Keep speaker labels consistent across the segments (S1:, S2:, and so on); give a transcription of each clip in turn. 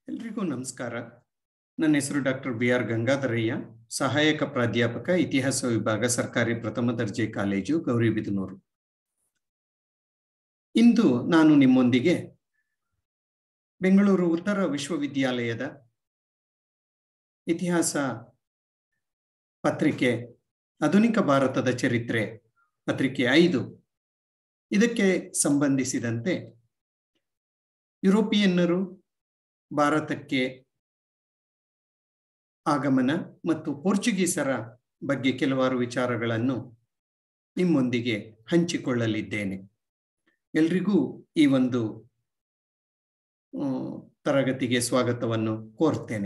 S1: ಎಲ್ರಿಗೂ ನಮಸ್ಕಾರ ನನ್ನ ಹೆಸರು ಡಾಕ್ಟರ್ ಬಿ ಆರ್ ಗಂಗಾಧರಯ್ಯ ಸಹಾಯಕ ಪ್ರಾಧ್ಯಾಪಕ ಇತಿಹಾಸ ವಿಭಾಗ ಸರ್ಕಾರಿ ಪ್ರಥಮ ದರ್ಜೆ ಕಾಲೇಜು ಗೌರಿಬಿದನೂರು ಇಂದು ನಾನು ನಿಮ್ಮೊಂದಿಗೆ ಬೆಂಗಳೂರು ಉತ್ತರ ವಿಶ್ವವಿದ್ಯಾಲಯದ ಇತಿಹಾಸ ಪತ್ರಿಕೆ ಆಧುನಿಕ ಭಾರತದ ಚರಿತ್ರೆ ಪತ್ರಿಕೆ ಐದು ಇದಕ್ಕೆ ಸಂಬಂಧಿಸಿದಂತೆ ಯುರೋಪಿಯನ್ನರು ಭಾರತಕ್ಕೆ ಆಗಮನ ಮತ್ತು ಪೋರ್ಚುಗೀಸರ ಬಗ್ಗೆ ಕೆಲವಾರು ವಿಚಾರಗಳನ್ನು ನಿಮ್ಮೊಂದಿಗೆ ಹಂಚಿಕೊಳ್ಳಲಿದ್ದೇನೆ ಎಲ್ರಿಗೂ ಈ ಒಂದು ತರಗತಿಗೆ ಸ್ವಾಗತವನ್ನು ಕೋರ್ತೇನೆ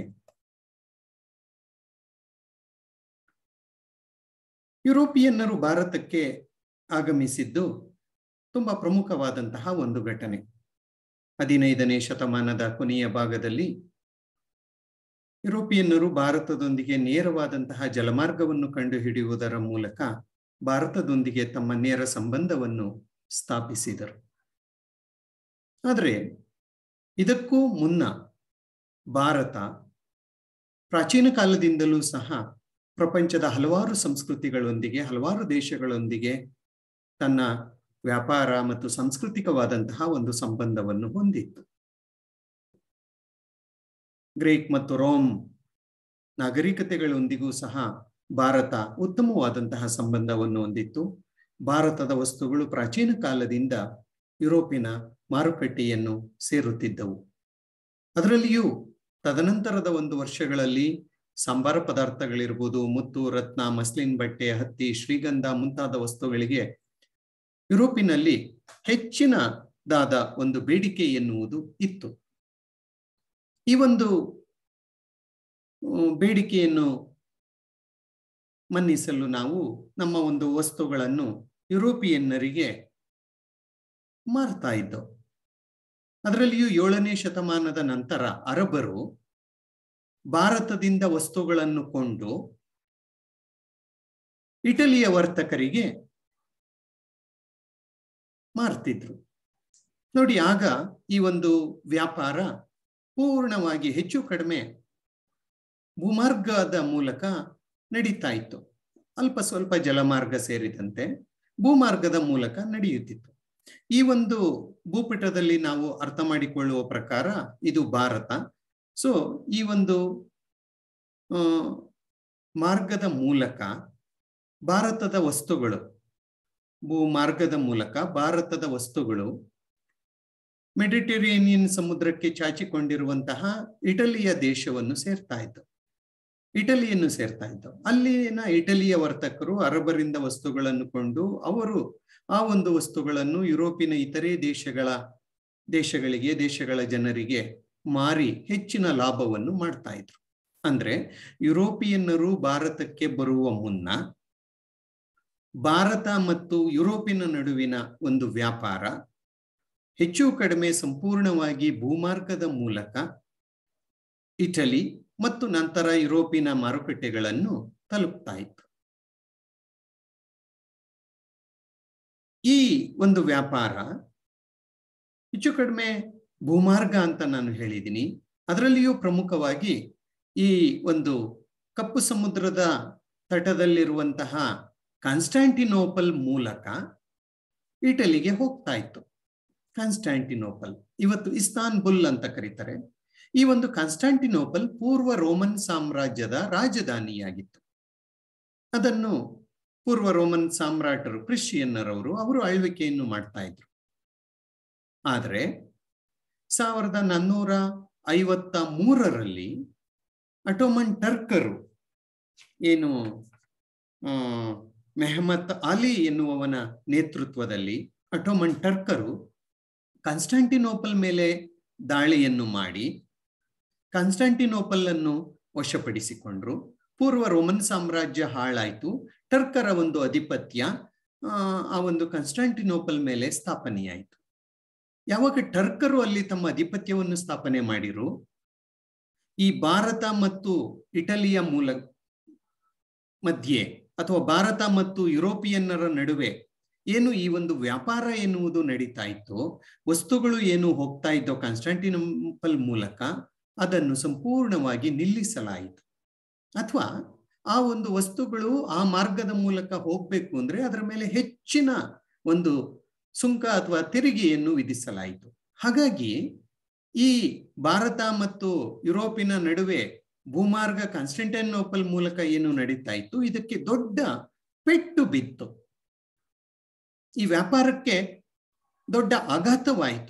S1: ಯುರೋಪಿಯನ್ನರು ಭಾರತಕ್ಕೆ ಆಗಮಿಸಿದ್ದು ತುಂಬಾ ಪ್ರಮುಖವಾದಂತಹ ಒಂದು ಘಟನೆ ಹದಿನೈದನೇ ಶತಮಾನದ ಕೊನೆಯ ಭಾಗದಲ್ಲಿ ಯುರೋಪಿಯನ್ನರು ಭಾರತದೊಂದಿಗೆ ನೇರವಾದಂತಹ ಜಲಮಾರ್ಗವನ್ನು ಕಂಡುಹಿಡಿಯುವುದರ ಮೂಲಕ ಭಾರತದೊಂದಿಗೆ ತಮ್ಮ ನೇರ ಸಂಬಂಧವನ್ನು ಸ್ಥಾಪಿಸಿದರು ಆದರೆ ಇದಕ್ಕೂ ಮುನ್ನ ಭಾರತ ಪ್ರಾಚೀನ ಕಾಲದಿಂದಲೂ ಸಹ ಪ್ರಪಂಚದ ಹಲವಾರು ಸಂಸ್ಕೃತಿಗಳೊಂದಿಗೆ ಹಲವಾರು ದೇಶಗಳೊಂದಿಗೆ ತನ್ನ ವ್ಯಾಪಾರ ಮತ್ತು ಸಾಂಸ್ಕೃತಿಕವಾದಂತಹ ಒಂದು ಸಂಬಂಧವನ್ನು ಹೊಂದಿತ್ತು ಗ್ರೀಕ್ ಮತ್ತು ರೋಮ್ ನಾಗರಿಕತೆಗಳೊಂದಿಗೂ ಸಹ ಭಾರತ ಉತ್ತಮವಾದಂತಹ ಸಂಬಂಧವನ್ನು ಹೊಂದಿತ್ತು ಭಾರತದ ವಸ್ತುಗಳು ಪ್ರಾಚೀನ ಕಾಲದಿಂದ ಯುರೋಪಿನ ಮಾರುಕಟ್ಟೆಯನ್ನು ಸೇರುತ್ತಿದ್ದವು ಅದರಲ್ಲಿಯೂ ತದನಂತರದ ಒಂದು ವರ್ಷಗಳಲ್ಲಿ ಸಂಬಾರ ಪದಾರ್ಥಗಳಿರ್ಬೋದು ಮುತ್ತು ರತ್ನ ಮಸ್ಲಿನ್ ಬಟ್ಟೆ ಹತ್ತಿ ಶ್ರೀಗಂಧ ಮುಂತಾದ ವಸ್ತುಗಳಿಗೆ ಯುರೋಪಿನಲ್ಲಿ ಹೆಚ್ಚಿನದಾದ ಒಂದು ಬೇಡಿಕೆ ಎನ್ನುವುದು ಇತ್ತು ಈ ಒಂದು ಬೇಡಿಕೆಯನ್ನು ಮನ್ನಿಸಲು ನಾವು ನಮ್ಮ ಒಂದು ವಸ್ತುಗಳನ್ನು ಯುರೋಪಿಯನ್ನರಿಗೆ ಮಾರ್ತಾ ಇದ್ದವು ಅದರಲ್ಲಿಯೂ ಏಳನೇ ಶತಮಾನದ ನಂತರ ಅರಬರು ಭಾರತದಿಂದ ವಸ್ತುಗಳನ್ನು ಕೊಂಡು ಇಟಲಿಯ ವರ್ತಕರಿಗೆ ಮಾರ್ತಿದ್ರು ನೋಡಿ ಆಗ ಈ ಒಂದು ವ್ಯಾಪಾರ ಪೂರ್ಣವಾಗಿ ಹೆಚ್ಚು ಕಡಿಮೆ ಭೂಮಾರ್ಗದ ಮೂಲಕ ನಡೀತಾ ಇತ್ತು ಅಲ್ಪ ಸ್ವಲ್ಪ ಜಲಮಾರ್ಗ ಸೇರಿದಂತೆ ಭೂಮಾರ್ಗದ ಮೂಲಕ ನಡೆಯುತ್ತಿತ್ತು ಈ ಒಂದು ಭೂಪಟದಲ್ಲಿ ನಾವು ಅರ್ಥ ಮಾಡಿಕೊಳ್ಳುವ ಪ್ರಕಾರ ಇದು ಭಾರತ ಸೊ ಈ ಒಂದು ಮಾರ್ಗದ ಮೂಲಕ ಭಾರತದ ವಸ್ತುಗಳು ಭೂಮಾರ್ಗದ ಮೂಲಕ ಭಾರತದ ವಸ್ತುಗಳು ಮೆಡಿಟೇರಿಯನಿಯನ್ ಸಮುದ್ರಕ್ಕೆ ಚಾಚಿಕೊಂಡಿರುವಂತಹ ಇಟಲಿಯ ದೇಶವನ್ನು ಸೇರ್ತಾ ಇತ್ತು ಇಟಲಿಯನ್ನು ಸೇರ್ತಾ ಇತ್ತು ಅಲ್ಲಿನ ಇಟಲಿಯ ವರ್ತಕರು ಅರಬರಿಂದ ವಸ್ತುಗಳನ್ನು ಕೊಂಡು ಅವರು ಆ ಒಂದು ವಸ್ತುಗಳನ್ನು ಯುರೋಪಿನ ಇತರೆ ದೇಶಗಳ ದೇಶಗಳಿಗೆ ದೇಶಗಳ ಜನರಿಗೆ ಮಾರಿ ಹೆಚ್ಚಿನ ಲಾಭವನ್ನು ಮಾಡ್ತಾ ಇದ್ರು ಅಂದ್ರೆ ಯುರೋಪಿಯನ್ನರು ಭಾರತಕ್ಕೆ ಬರುವ ಮುನ್ನ ಭಾರತ ಮತ್ತು ಯುರೋಪಿನ ನಡುವಿನ ಒಂದು ವ್ಯಾಪಾರ ಹೆಚ್ಚು ಕಡಿಮೆ ಸಂಪೂರ್ಣವಾಗಿ ಭೂಮಾರ್ಗದ ಮೂಲಕ ಇಟಲಿ ಮತ್ತು ನಂತರ ಯುರೋಪಿನ ಮಾರುಕಟ್ಟೆಗಳನ್ನು ತಲುಪ್ತಾ ಇತ್ತು ಈ ಒಂದು ವ್ಯಾಪಾರ ಹೆಚ್ಚು ಕಡಿಮೆ ಭೂಮಾರ್ಗ ಅಂತ ನಾನು ಹೇಳಿದ್ದೀನಿ ಅದರಲ್ಲಿಯೂ ಪ್ರಮುಖವಾಗಿ ಈ ಒಂದು ಕಪ್ಪು ಸಮುದ್ರದ ತಟದಲ್ಲಿರುವಂತಹ ಕಾನ್ಸ್ಟಾಂಟಿನೋಪಲ್ ಮೂಲಕ ಇಟಲಿಗೆ ಹೋಗ್ತಾ ಇತ್ತು ಕಾನ್ಸ್ಟಾಂಟಿನೋಪಲ್ ಇವತ್ತು ಇಸ್ತಾನ್ಬುಲ್ ಅಂತ ಕರೀತಾರೆ ಈ ಒಂದು ಕಾನ್ಸ್ಟಾಂಟಿನೋಪಲ್ ಪೂರ್ವ ರೋಮನ್ ಸಾಮ್ರಾಜ್ಯದ ರಾಜಧಾನಿಯಾಗಿತ್ತು ಅದನ್ನು ಪೂರ್ವ ರೋಮನ್ ಸಾಮ್ರಾಟರು ಕ್ರಿಶ್ಚಿಯನ್ನರವರು ಅವರು ಆಳ್ವಿಕೆಯನ್ನು ಮಾಡ್ತಾ ಇದ್ರು ಆದರೆ ಸಾವಿರದ ನಾನ್ನೂರ ಐವತ್ತ ಮೂರರಲ್ಲಿ ಅಟೋಮನ್ ಟರ್ಕರು ಏನು ಮೆಹಮತ್ ಅಲಿ ಎನ್ನುವವನ ನೇತೃತ್ವದಲ್ಲಿ ಅಟೋಮನ್ ಟರ್ಕರು ಕಾನ್ಸ್ಟಾಂಟಿನೋಪಲ್ ಮೇಲೆ ದಾಳಿಯನ್ನು ಮಾಡಿ ಕಾನ್ಸ್ಟಾಂಟಿನೋಪಲ್ ಅನ್ನು ವಶಪಡಿಸಿಕೊಂಡ್ರು ಪೂರ್ವ ರೋಮನ್ ಸಾಮ್ರಾಜ್ಯ ಹಾಳಾಯಿತು ಟರ್ಕರ ಒಂದು ಅಧಿಪತ್ಯ ಆ ಒಂದು ಕಾನ್ಸ್ಟಾಂಟಿನೋಪಲ್ ಮೇಲೆ ಸ್ಥಾಪನೆಯಾಯಿತು ಯಾವಾಗ ಟರ್ಕರು ಅಲ್ಲಿ ತಮ್ಮ ಅಧಿಪತ್ಯವನ್ನು ಸ್ಥಾಪನೆ ಮಾಡಿರು ಈ ಭಾರತ ಮತ್ತು ಇಟಲಿಯ ಮೂಲ ಮಧ್ಯೆ ಅಥವಾ ಭಾರತ ಮತ್ತು ಯುರೋಪಿಯನ್ನರ ನಡುವೆ ಏನು ಈ ಒಂದು ವ್ಯಾಪಾರ ಎನ್ನುವುದು ನಡೀತಾ ಇತ್ತು ವಸ್ತುಗಳು ಏನು ಹೋಗ್ತಾ ಇದ್ದೋ ಕಾನ್ಸ್ಟಾಂಟಿನೋಪಲ್ ಮೂಲಕ ಅದನ್ನು ಸಂಪೂರ್ಣವಾಗಿ ನಿಲ್ಲಿಸಲಾಯಿತು ಅಥವಾ ಆ ಒಂದು ವಸ್ತುಗಳು ಆ ಮಾರ್ಗದ ಮೂಲಕ ಹೋಗ್ಬೇಕು ಅಂದ್ರೆ ಅದರ ಮೇಲೆ ಹೆಚ್ಚಿನ ಒಂದು ಸುಂಕ ಅಥವಾ ತೆರಿಗೆಯನ್ನು ವಿಧಿಸಲಾಯಿತು ಹಾಗಾಗಿ ಈ ಭಾರತ ಮತ್ತು ಯುರೋಪಿನ ನಡುವೆ ಭೂಮಾರ್ಗ ಕಾನ್ಸ್ಟಂಟೈನೋಪಲ್ ಮೂಲಕ ಏನು ನಡೀತಾ ಇತ್ತು ಇದಕ್ಕೆ ದೊಡ್ಡ ಪೆಟ್ಟು ಬಿತ್ತು ಈ ವ್ಯಾಪಾರಕ್ಕೆ ದೊಡ್ಡ ಆಘಾತವಾಯಿತು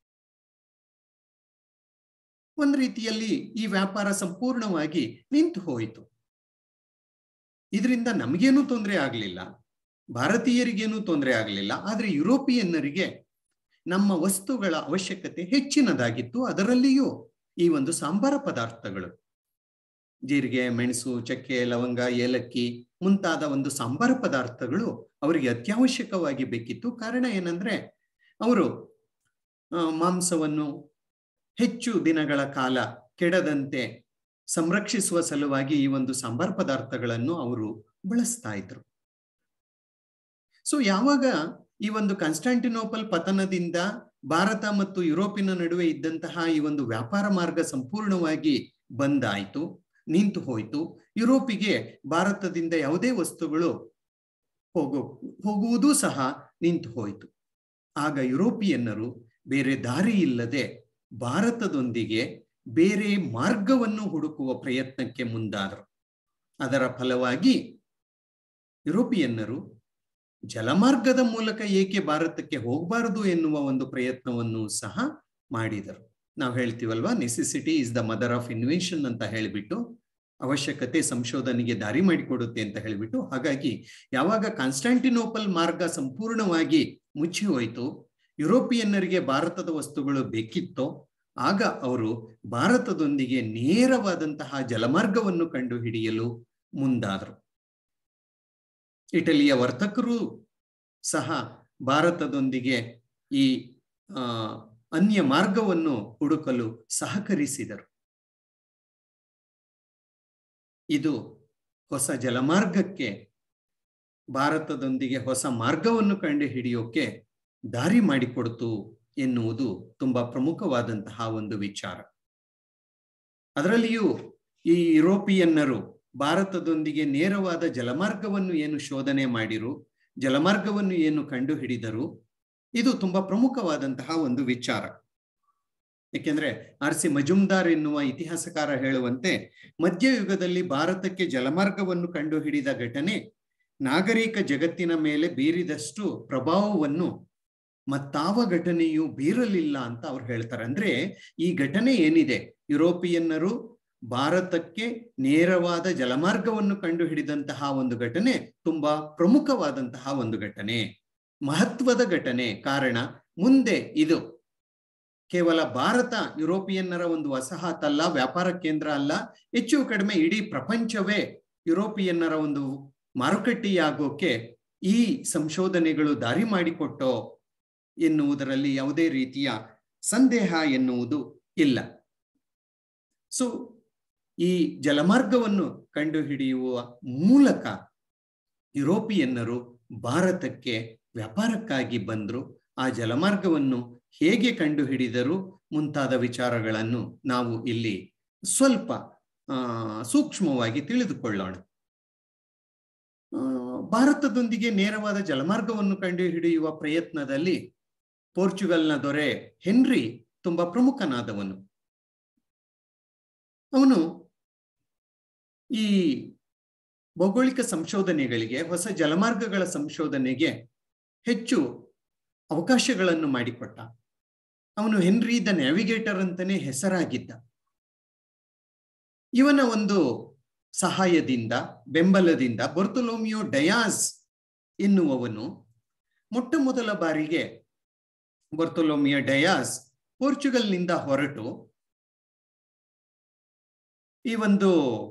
S1: ಒಂದು ರೀತಿಯಲ್ಲಿ ಈ ವ್ಯಾಪಾರ ಸಂಪೂರ್ಣವಾಗಿ ನಿಂತು ಹೋಯಿತು ಇದರಿಂದ ನಮಗೇನೂ ತೊಂದರೆ ಆಗಲಿಲ್ಲ ಭಾರತೀಯರಿಗೇನೂ ತೊಂದರೆ ಆಗಲಿಲ್ಲ ಆದ್ರೆ ಯುರೋಪಿಯನ್ನರಿಗೆ ನಮ್ಮ ವಸ್ತುಗಳ ಅವಶ್ಯಕತೆ ಹೆಚ್ಚಿನದಾಗಿತ್ತು ಅದರಲ್ಲಿಯೂ ಈ ಒಂದು ಸಾಂಬಾರ ಪದಾರ್ಥಗಳು ಜೀರಿಗೆ ಮೆಣಸು ಚಕ್ಕೆ ಲವಂಗ ಏಲಕ್ಕಿ ಮುಂತಾದ ಒಂದು ಸಾಂಬಾರ ಪದಾರ್ಥಗಳು ಅವರಿಗೆ ಅತ್ಯವಶ್ಯಕವಾಗಿ ಬೇಕಿತ್ತು ಕಾರಣ ಏನಂದ್ರೆ ಅವರು ಮಾಂಸವನ್ನು ಹೆಚ್ಚು ದಿನಗಳ ಕಾಲ ಕೆಡದಂತೆ ಸಂರಕ್ಷಿಸುವ ಸಲುವಾಗಿ ಈ ಒಂದು ಸಾಂಬಾರ್ ಪದಾರ್ಥಗಳನ್ನು ಅವರು ಬಳಸ್ತಾ ಇದ್ರು ಸೊ ಯಾವಾಗ ಈ ಒಂದು ಕಾನ್ಸ್ಟಾಂಟಿನೋಪಲ್ ಪತನದಿಂದ ಭಾರತ ಮತ್ತು ಯುರೋಪಿನ ನಡುವೆ ಇದ್ದಂತಹ ಈ ಒಂದು ವ್ಯಾಪಾರ ಮಾರ್ಗ ಸಂಪೂರ್ಣವಾಗಿ ಬಂದಾಯಿತು ನಿಂತು ಹೋಯಿತು ಯುರೋಪಿಗೆ ಭಾರತದಿಂದ ಯಾವುದೇ ವಸ್ತುಗಳು ಹೋಗೋ ಹೋಗುವುದೂ ಸಹ ನಿಂತು ಹೋಯಿತು ಆಗ ಯುರೋಪಿಯನ್ನರು ಬೇರೆ ದಾರಿ ಇಲ್ಲದೆ ಭಾರತದೊಂದಿಗೆ ಬೇರೆ ಮಾರ್ಗವನ್ನು ಹುಡುಕುವ ಪ್ರಯತ್ನಕ್ಕೆ ಮುಂದಾದರು ಅದರ ಫಲವಾಗಿ ಯುರೋಪಿಯನ್ನರು ಜಲಮಾರ್ಗದ ಮೂಲಕ ಏಕೆ ಭಾರತಕ್ಕೆ ಹೋಗಬಾರದು ಎನ್ನುವ ಒಂದು ಪ್ರಯತ್ನವನ್ನು ಸಹ ಮಾಡಿದರು ನಾವು ಹೇಳ್ತೀವಲ್ವಾ necessity is the mother of invention ಅಂತ ಹೇಳಿಬಿಟ್ಟು ಅವಶ್ಯಕತೆ ಸಂಶೋಧನೆಗೆ ದಾರಿ ಮಾಡಿಕೊಡುತ್ತೆ ಅಂತ ಹೇಳಿಬಿಟ್ಟು ಹಾಗಾಗಿ ಯಾವಾಗ ಕಾನ್ಸ್ಟಾಂಟಿನೋಪಲ್ ಮಾರ್ಗ ಸಂಪೂರ್ಣವಾಗಿ ಮುಚ್ಚಿ ಹೋಯಿತು ಯುರೋಪಿಯನ್ನರಿಗೆ ಭಾರತದ ವಸ್ತುಗಳು ಬೇಕಿತ್ತೋ ಆಗ ಅವರು ಭಾರತದೊಂದಿಗೆ ನೇರವಾದಂತಹ ಜಲಮಾರ್ಗವನ್ನು ಕಂಡು ಹಿಡಿಯಲು ಮುಂದಾದರು ಇಟಲಿಯ ವರ್ತಕರು ಸಹ ಭಾರತದೊಂದಿಗೆ ಈ ಅನ್ಯ ಮಾರ್ಗವನ್ನು ಹುಡುಕಲು ಸಹಕರಿಸಿದರು ಇದು ಹೊಸ ಜಲಮಾರ್ಗಕ್ಕೆ ಭಾರತದೊಂದಿಗೆ ಹೊಸ ಮಾರ್ಗವನ್ನು ಕಂಡು ಹಿಡಿಯೋಕೆ ದಾರಿ ಮಾಡಿಕೊಡ್ತು ಎನ್ನುವುದು ತುಂಬಾ ಪ್ರಮುಖವಾದಂತಹ ಒಂದು ವಿಚಾರ ಅದರಲ್ಲಿಯೂ ಈ ಯುರೋಪಿಯನ್ನರು ಭಾರತದೊಂದಿಗೆ ನೇರವಾದ ಜಲಮಾರ್ಗವನ್ನು ಏನು ಶೋಧನೆ ಮಾಡಿರು ಜಲಮಾರ್ಗವನ್ನು ಏನು ಕಂಡು ಹಿಡಿದರು ಇದು ತುಂಬಾ ಪ್ರಮುಖವಾದಂತಹ ಒಂದು ವಿಚಾರ ಏಕೆಂದ್ರೆ ಆರ್ ಸಿ ಮಜುಮ್ದಾರ್ ಎನ್ನುವ ಇತಿಹಾಸಕಾರ ಹೇಳುವಂತೆ ಮಧ್ಯಯುಗದಲ್ಲಿ ಭಾರತಕ್ಕೆ ಜಲಮಾರ್ಗವನ್ನು ಕಂಡು ಹಿಡಿದ ಘಟನೆ ನಾಗರಿಕ ಜಗತ್ತಿನ ಮೇಲೆ ಬೀರಿದಷ್ಟು ಪ್ರಭಾವವನ್ನು ಮತ್ತಾವ ಘಟನೆಯು ಬೀರಲಿಲ್ಲ ಅಂತ ಅವ್ರು ಹೇಳ್ತಾರೆ ಅಂದ್ರೆ ಈ ಘಟನೆ ಏನಿದೆ ಯುರೋಪಿಯನ್ನರು ಭಾರತಕ್ಕೆ ನೇರವಾದ ಜಲಮಾರ್ಗವನ್ನು ಕಂಡು ಹಿಡಿದಂತಹ ಒಂದು ಘಟನೆ ತುಂಬಾ ಪ್ರಮುಖವಾದಂತಹ ಒಂದು ಘಟನೆ ಮಹತ್ವದ ಘಟನೆ ಕಾರಣ ಮುಂದೆ ಇದು ಕೇವಲ ಭಾರತ ಯುರೋಪಿಯನ್ನರ ಒಂದು ವಸಾಹತಲ್ಲ ವ್ಯಾಪಾರ ಕೇಂದ್ರ ಅಲ್ಲ ಹೆಚ್ಚು ಕಡಿಮೆ ಇಡೀ ಪ್ರಪಂಚವೇ ಯುರೋಪಿಯನ್ನರ ಒಂದು ಮಾರುಕಟ್ಟೆಯಾಗೋಕೆ ಈ ಸಂಶೋಧನೆಗಳು ದಾರಿ ಮಾಡಿಕೊಟ್ಟೋ ಎನ್ನುವುದರಲ್ಲಿ ಯಾವುದೇ ರೀತಿಯ ಸಂದೇಹ ಎನ್ನುವುದು ಇಲ್ಲ ಸೊ ಈ ಜಲಮಾರ್ಗವನ್ನು ಕಂಡುಹಿಡಿಯುವ ಮೂಲಕ ಯುರೋಪಿಯನ್ನರು ಭಾರತಕ್ಕೆ ವ್ಯಾಪಾರಕ್ಕಾಗಿ ಬಂದ್ರು ಆ ಜಲಮಾರ್ಗವನ್ನು ಹೇಗೆ ಕಂಡುಹಿಡಿದರು ಮುಂತಾದ ವಿಚಾರಗಳನ್ನು ನಾವು ಇಲ್ಲಿ ಸ್ವಲ್ಪ ಸೂಕ್ಷ್ಮವಾಗಿ ತಿಳಿದುಕೊಳ್ಳೋಣ ಭಾರತದೊಂದಿಗೆ ನೇರವಾದ ಜಲಮಾರ್ಗವನ್ನು ಕಂಡುಹಿಡಿಯುವ ಪ್ರಯತ್ನದಲ್ಲಿ ಪೋರ್ಚುಗಲ್ನ ದೊರೆ ಹೆನ್ರಿ ತುಂಬಾ ಪ್ರಮುಖನಾದವನು ಅವನು ಈ ಭೌಗೋಳಿಕ ಸಂಶೋಧನೆಗಳಿಗೆ ಹೊಸ ಜಲಮಾರ್ಗಗಳ ಸಂಶೋಧನೆಗೆ ಹೆಚ್ಚು ಅವಕಾಶಗಳನ್ನು ಮಾಡಿಕೊಟ್ಟ ಅವನು ಹೆನ್ರಿ ದ ನ್ಯಾವಿಗೇಟರ್ ಅಂತಾನೆ ಹೆಸರಾಗಿದ್ದ ಇವನ ಒಂದು ಸಹಾಯದಿಂದ ಬೆಂಬಲದಿಂದ ಬರ್ತೊಲೋಮಿಯೋ ಡಯಾಸ್ ಎನ್ನುವವನು ಮೊಟ್ಟ ಮೊದಲ ಬಾರಿಗೆ ಬರ್ತೊಲೋಮಿಯೋ ಡಯಾಸ್ ಪೋರ್ಚುಗಲ್ನಿಂದ ಹೊರಟು ಈ ಒಂದು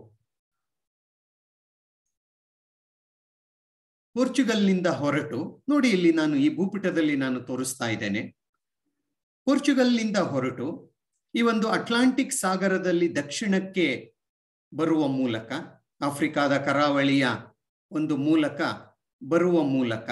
S1: ಪೋರ್ಚುಗಲ್ನಿಂದ ಹೊರಟು ನೋಡಿ ಇಲ್ಲಿ ನಾನು ಈ ಭೂಪಟದಲ್ಲಿ ನಾನು ತೋರಿಸ್ತಾ ಇದ್ದೇನೆ ಪೋರ್ಚುಗಲ್ನಿಂದ ಹೊರಟು ಈ ಒಂದು ಅಟ್ಲಾಂಟಿಕ್ ಸಾಗರದಲ್ಲಿ ದಕ್ಷಿಣಕ್ಕೆ ಬರುವ ಮೂಲಕ ಆಫ್ರಿಕಾದ ಕರಾವಳಿಯ ಒಂದು ಮೂಲಕ ಬರುವ ಮೂಲಕ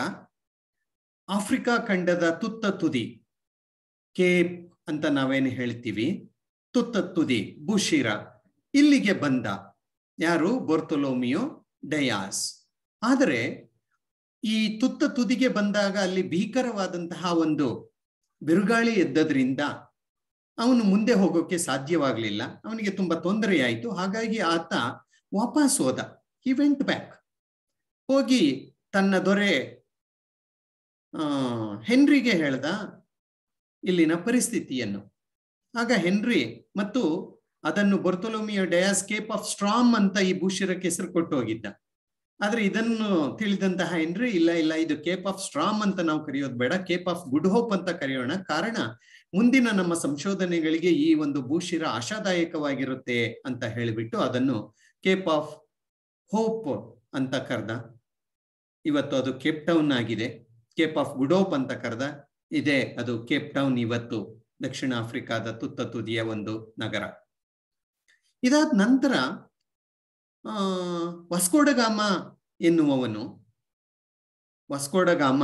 S1: ಆಫ್ರಿಕಾ ಖಂಡದ ತುತ್ತ ತುದಿ ಕೇಪ್ ಅಂತ ನಾವೇನು ಹೇಳ್ತೀವಿ ತುತ್ತ ತುದಿ ಬುಶಿರ ಇಲ್ಲಿಗೆ ಬಂದ ಯಾರು ಬೊರ್ತೊಲೋಮಿಯೋ ಡಯಾಸ್ ಆದರೆ ಈ ತುತ್ತ ತುದಿಗೆ ಬಂದಾಗ ಅಲ್ಲಿ ಭೀಕರವಾದಂತಹ ಒಂದು ಬಿರುಗಾಳಿ ಎದ್ದದ್ರಿಂದ ಅವನು ಮುಂದೆ ಹೋಗೋಕೆ ಸಾಧ್ಯವಾಗಲಿಲ್ಲ ಅವನಿಗೆ ತುಂಬಾ ತೊಂದರೆಯಾಯಿತು ಹಾಗಾಗಿ ಆತ ವಾಪಸ್ ಹೋದ ಹಿ ವೆಂಟ್ ಬ್ಯಾಕ್ ಹೋಗಿ ತನ್ನ ದೊರೆ ಆ ಹೆನ್ರಿಗೆ ಹೇಳ್ದ ಇಲ್ಲಿನ ಪರಿಸ್ಥಿತಿಯನ್ನು ಆಗ ಹೆನ್ರಿ ಮತ್ತು ಅದನ್ನು Bartolomeu Dias Cape of storm ಅಂತ ಈ ಭೂಶಿರಕ್ಕೆ ಹೆಸರು ಕೊಟ್ಟು ಹೋಗಿದ್ದ ಆದ್ರೆ ಇದನ್ನು ತಿಳಿದಂತಹ ಹೆನ್ರಿ ಇಲ್ಲ ಇಲ್ಲ ಇದು ಕೇಪ್ ಆಫ್ ಸ್ಟ್ರಾಮ್ ಅಂತ ನಾವು ಕರೆಯೋದು ಬೇಡ ಕೇಪ್ ಆಫ್ ಗುಡ್ ಹೋಪ್ ಅಂತ ಕರೆಯೋಣ ಕಾರಣ ಮುಂದಿನ ನಮ್ಮ ಸಂಶೋಧನೆಗಳಿಗೆ ಈ ಒಂದು ಭೂಶಿರ ಆಶಾದಾಯಕವಾಗಿರುತ್ತೆ ಅಂತ ಹೇಳಿಬಿಟ್ಟು ಅದನ್ನು ಕೇಪ್ ಆಫ್ ಹೋಪ್ ಅಂತ ಕರೆದ ಇವತ್ತು ಅದು ಕೇಪ್ ಟೌನ್ ಆಗಿದೆ ಕೇಪ್ ಆಫ್ ಗುಡ್ ಹೋಪ್ ಅಂತ ಕರೆದ ಇದೆ ಅದು ಕೇಪ್ ಟೌನ್ ಇವತ್ತು ದಕ್ಷಿಣ ಆಫ್ರಿಕಾದ ತುತ್ತ ತುದಿಯ ಒಂದು ನಗರ ಇದಾದ ನಂತರ ಆ ವಸ್ಕೋಡಗಾಮ ಎನ್ನುವವನು ವಸ್ಕೋಡಗಾಮ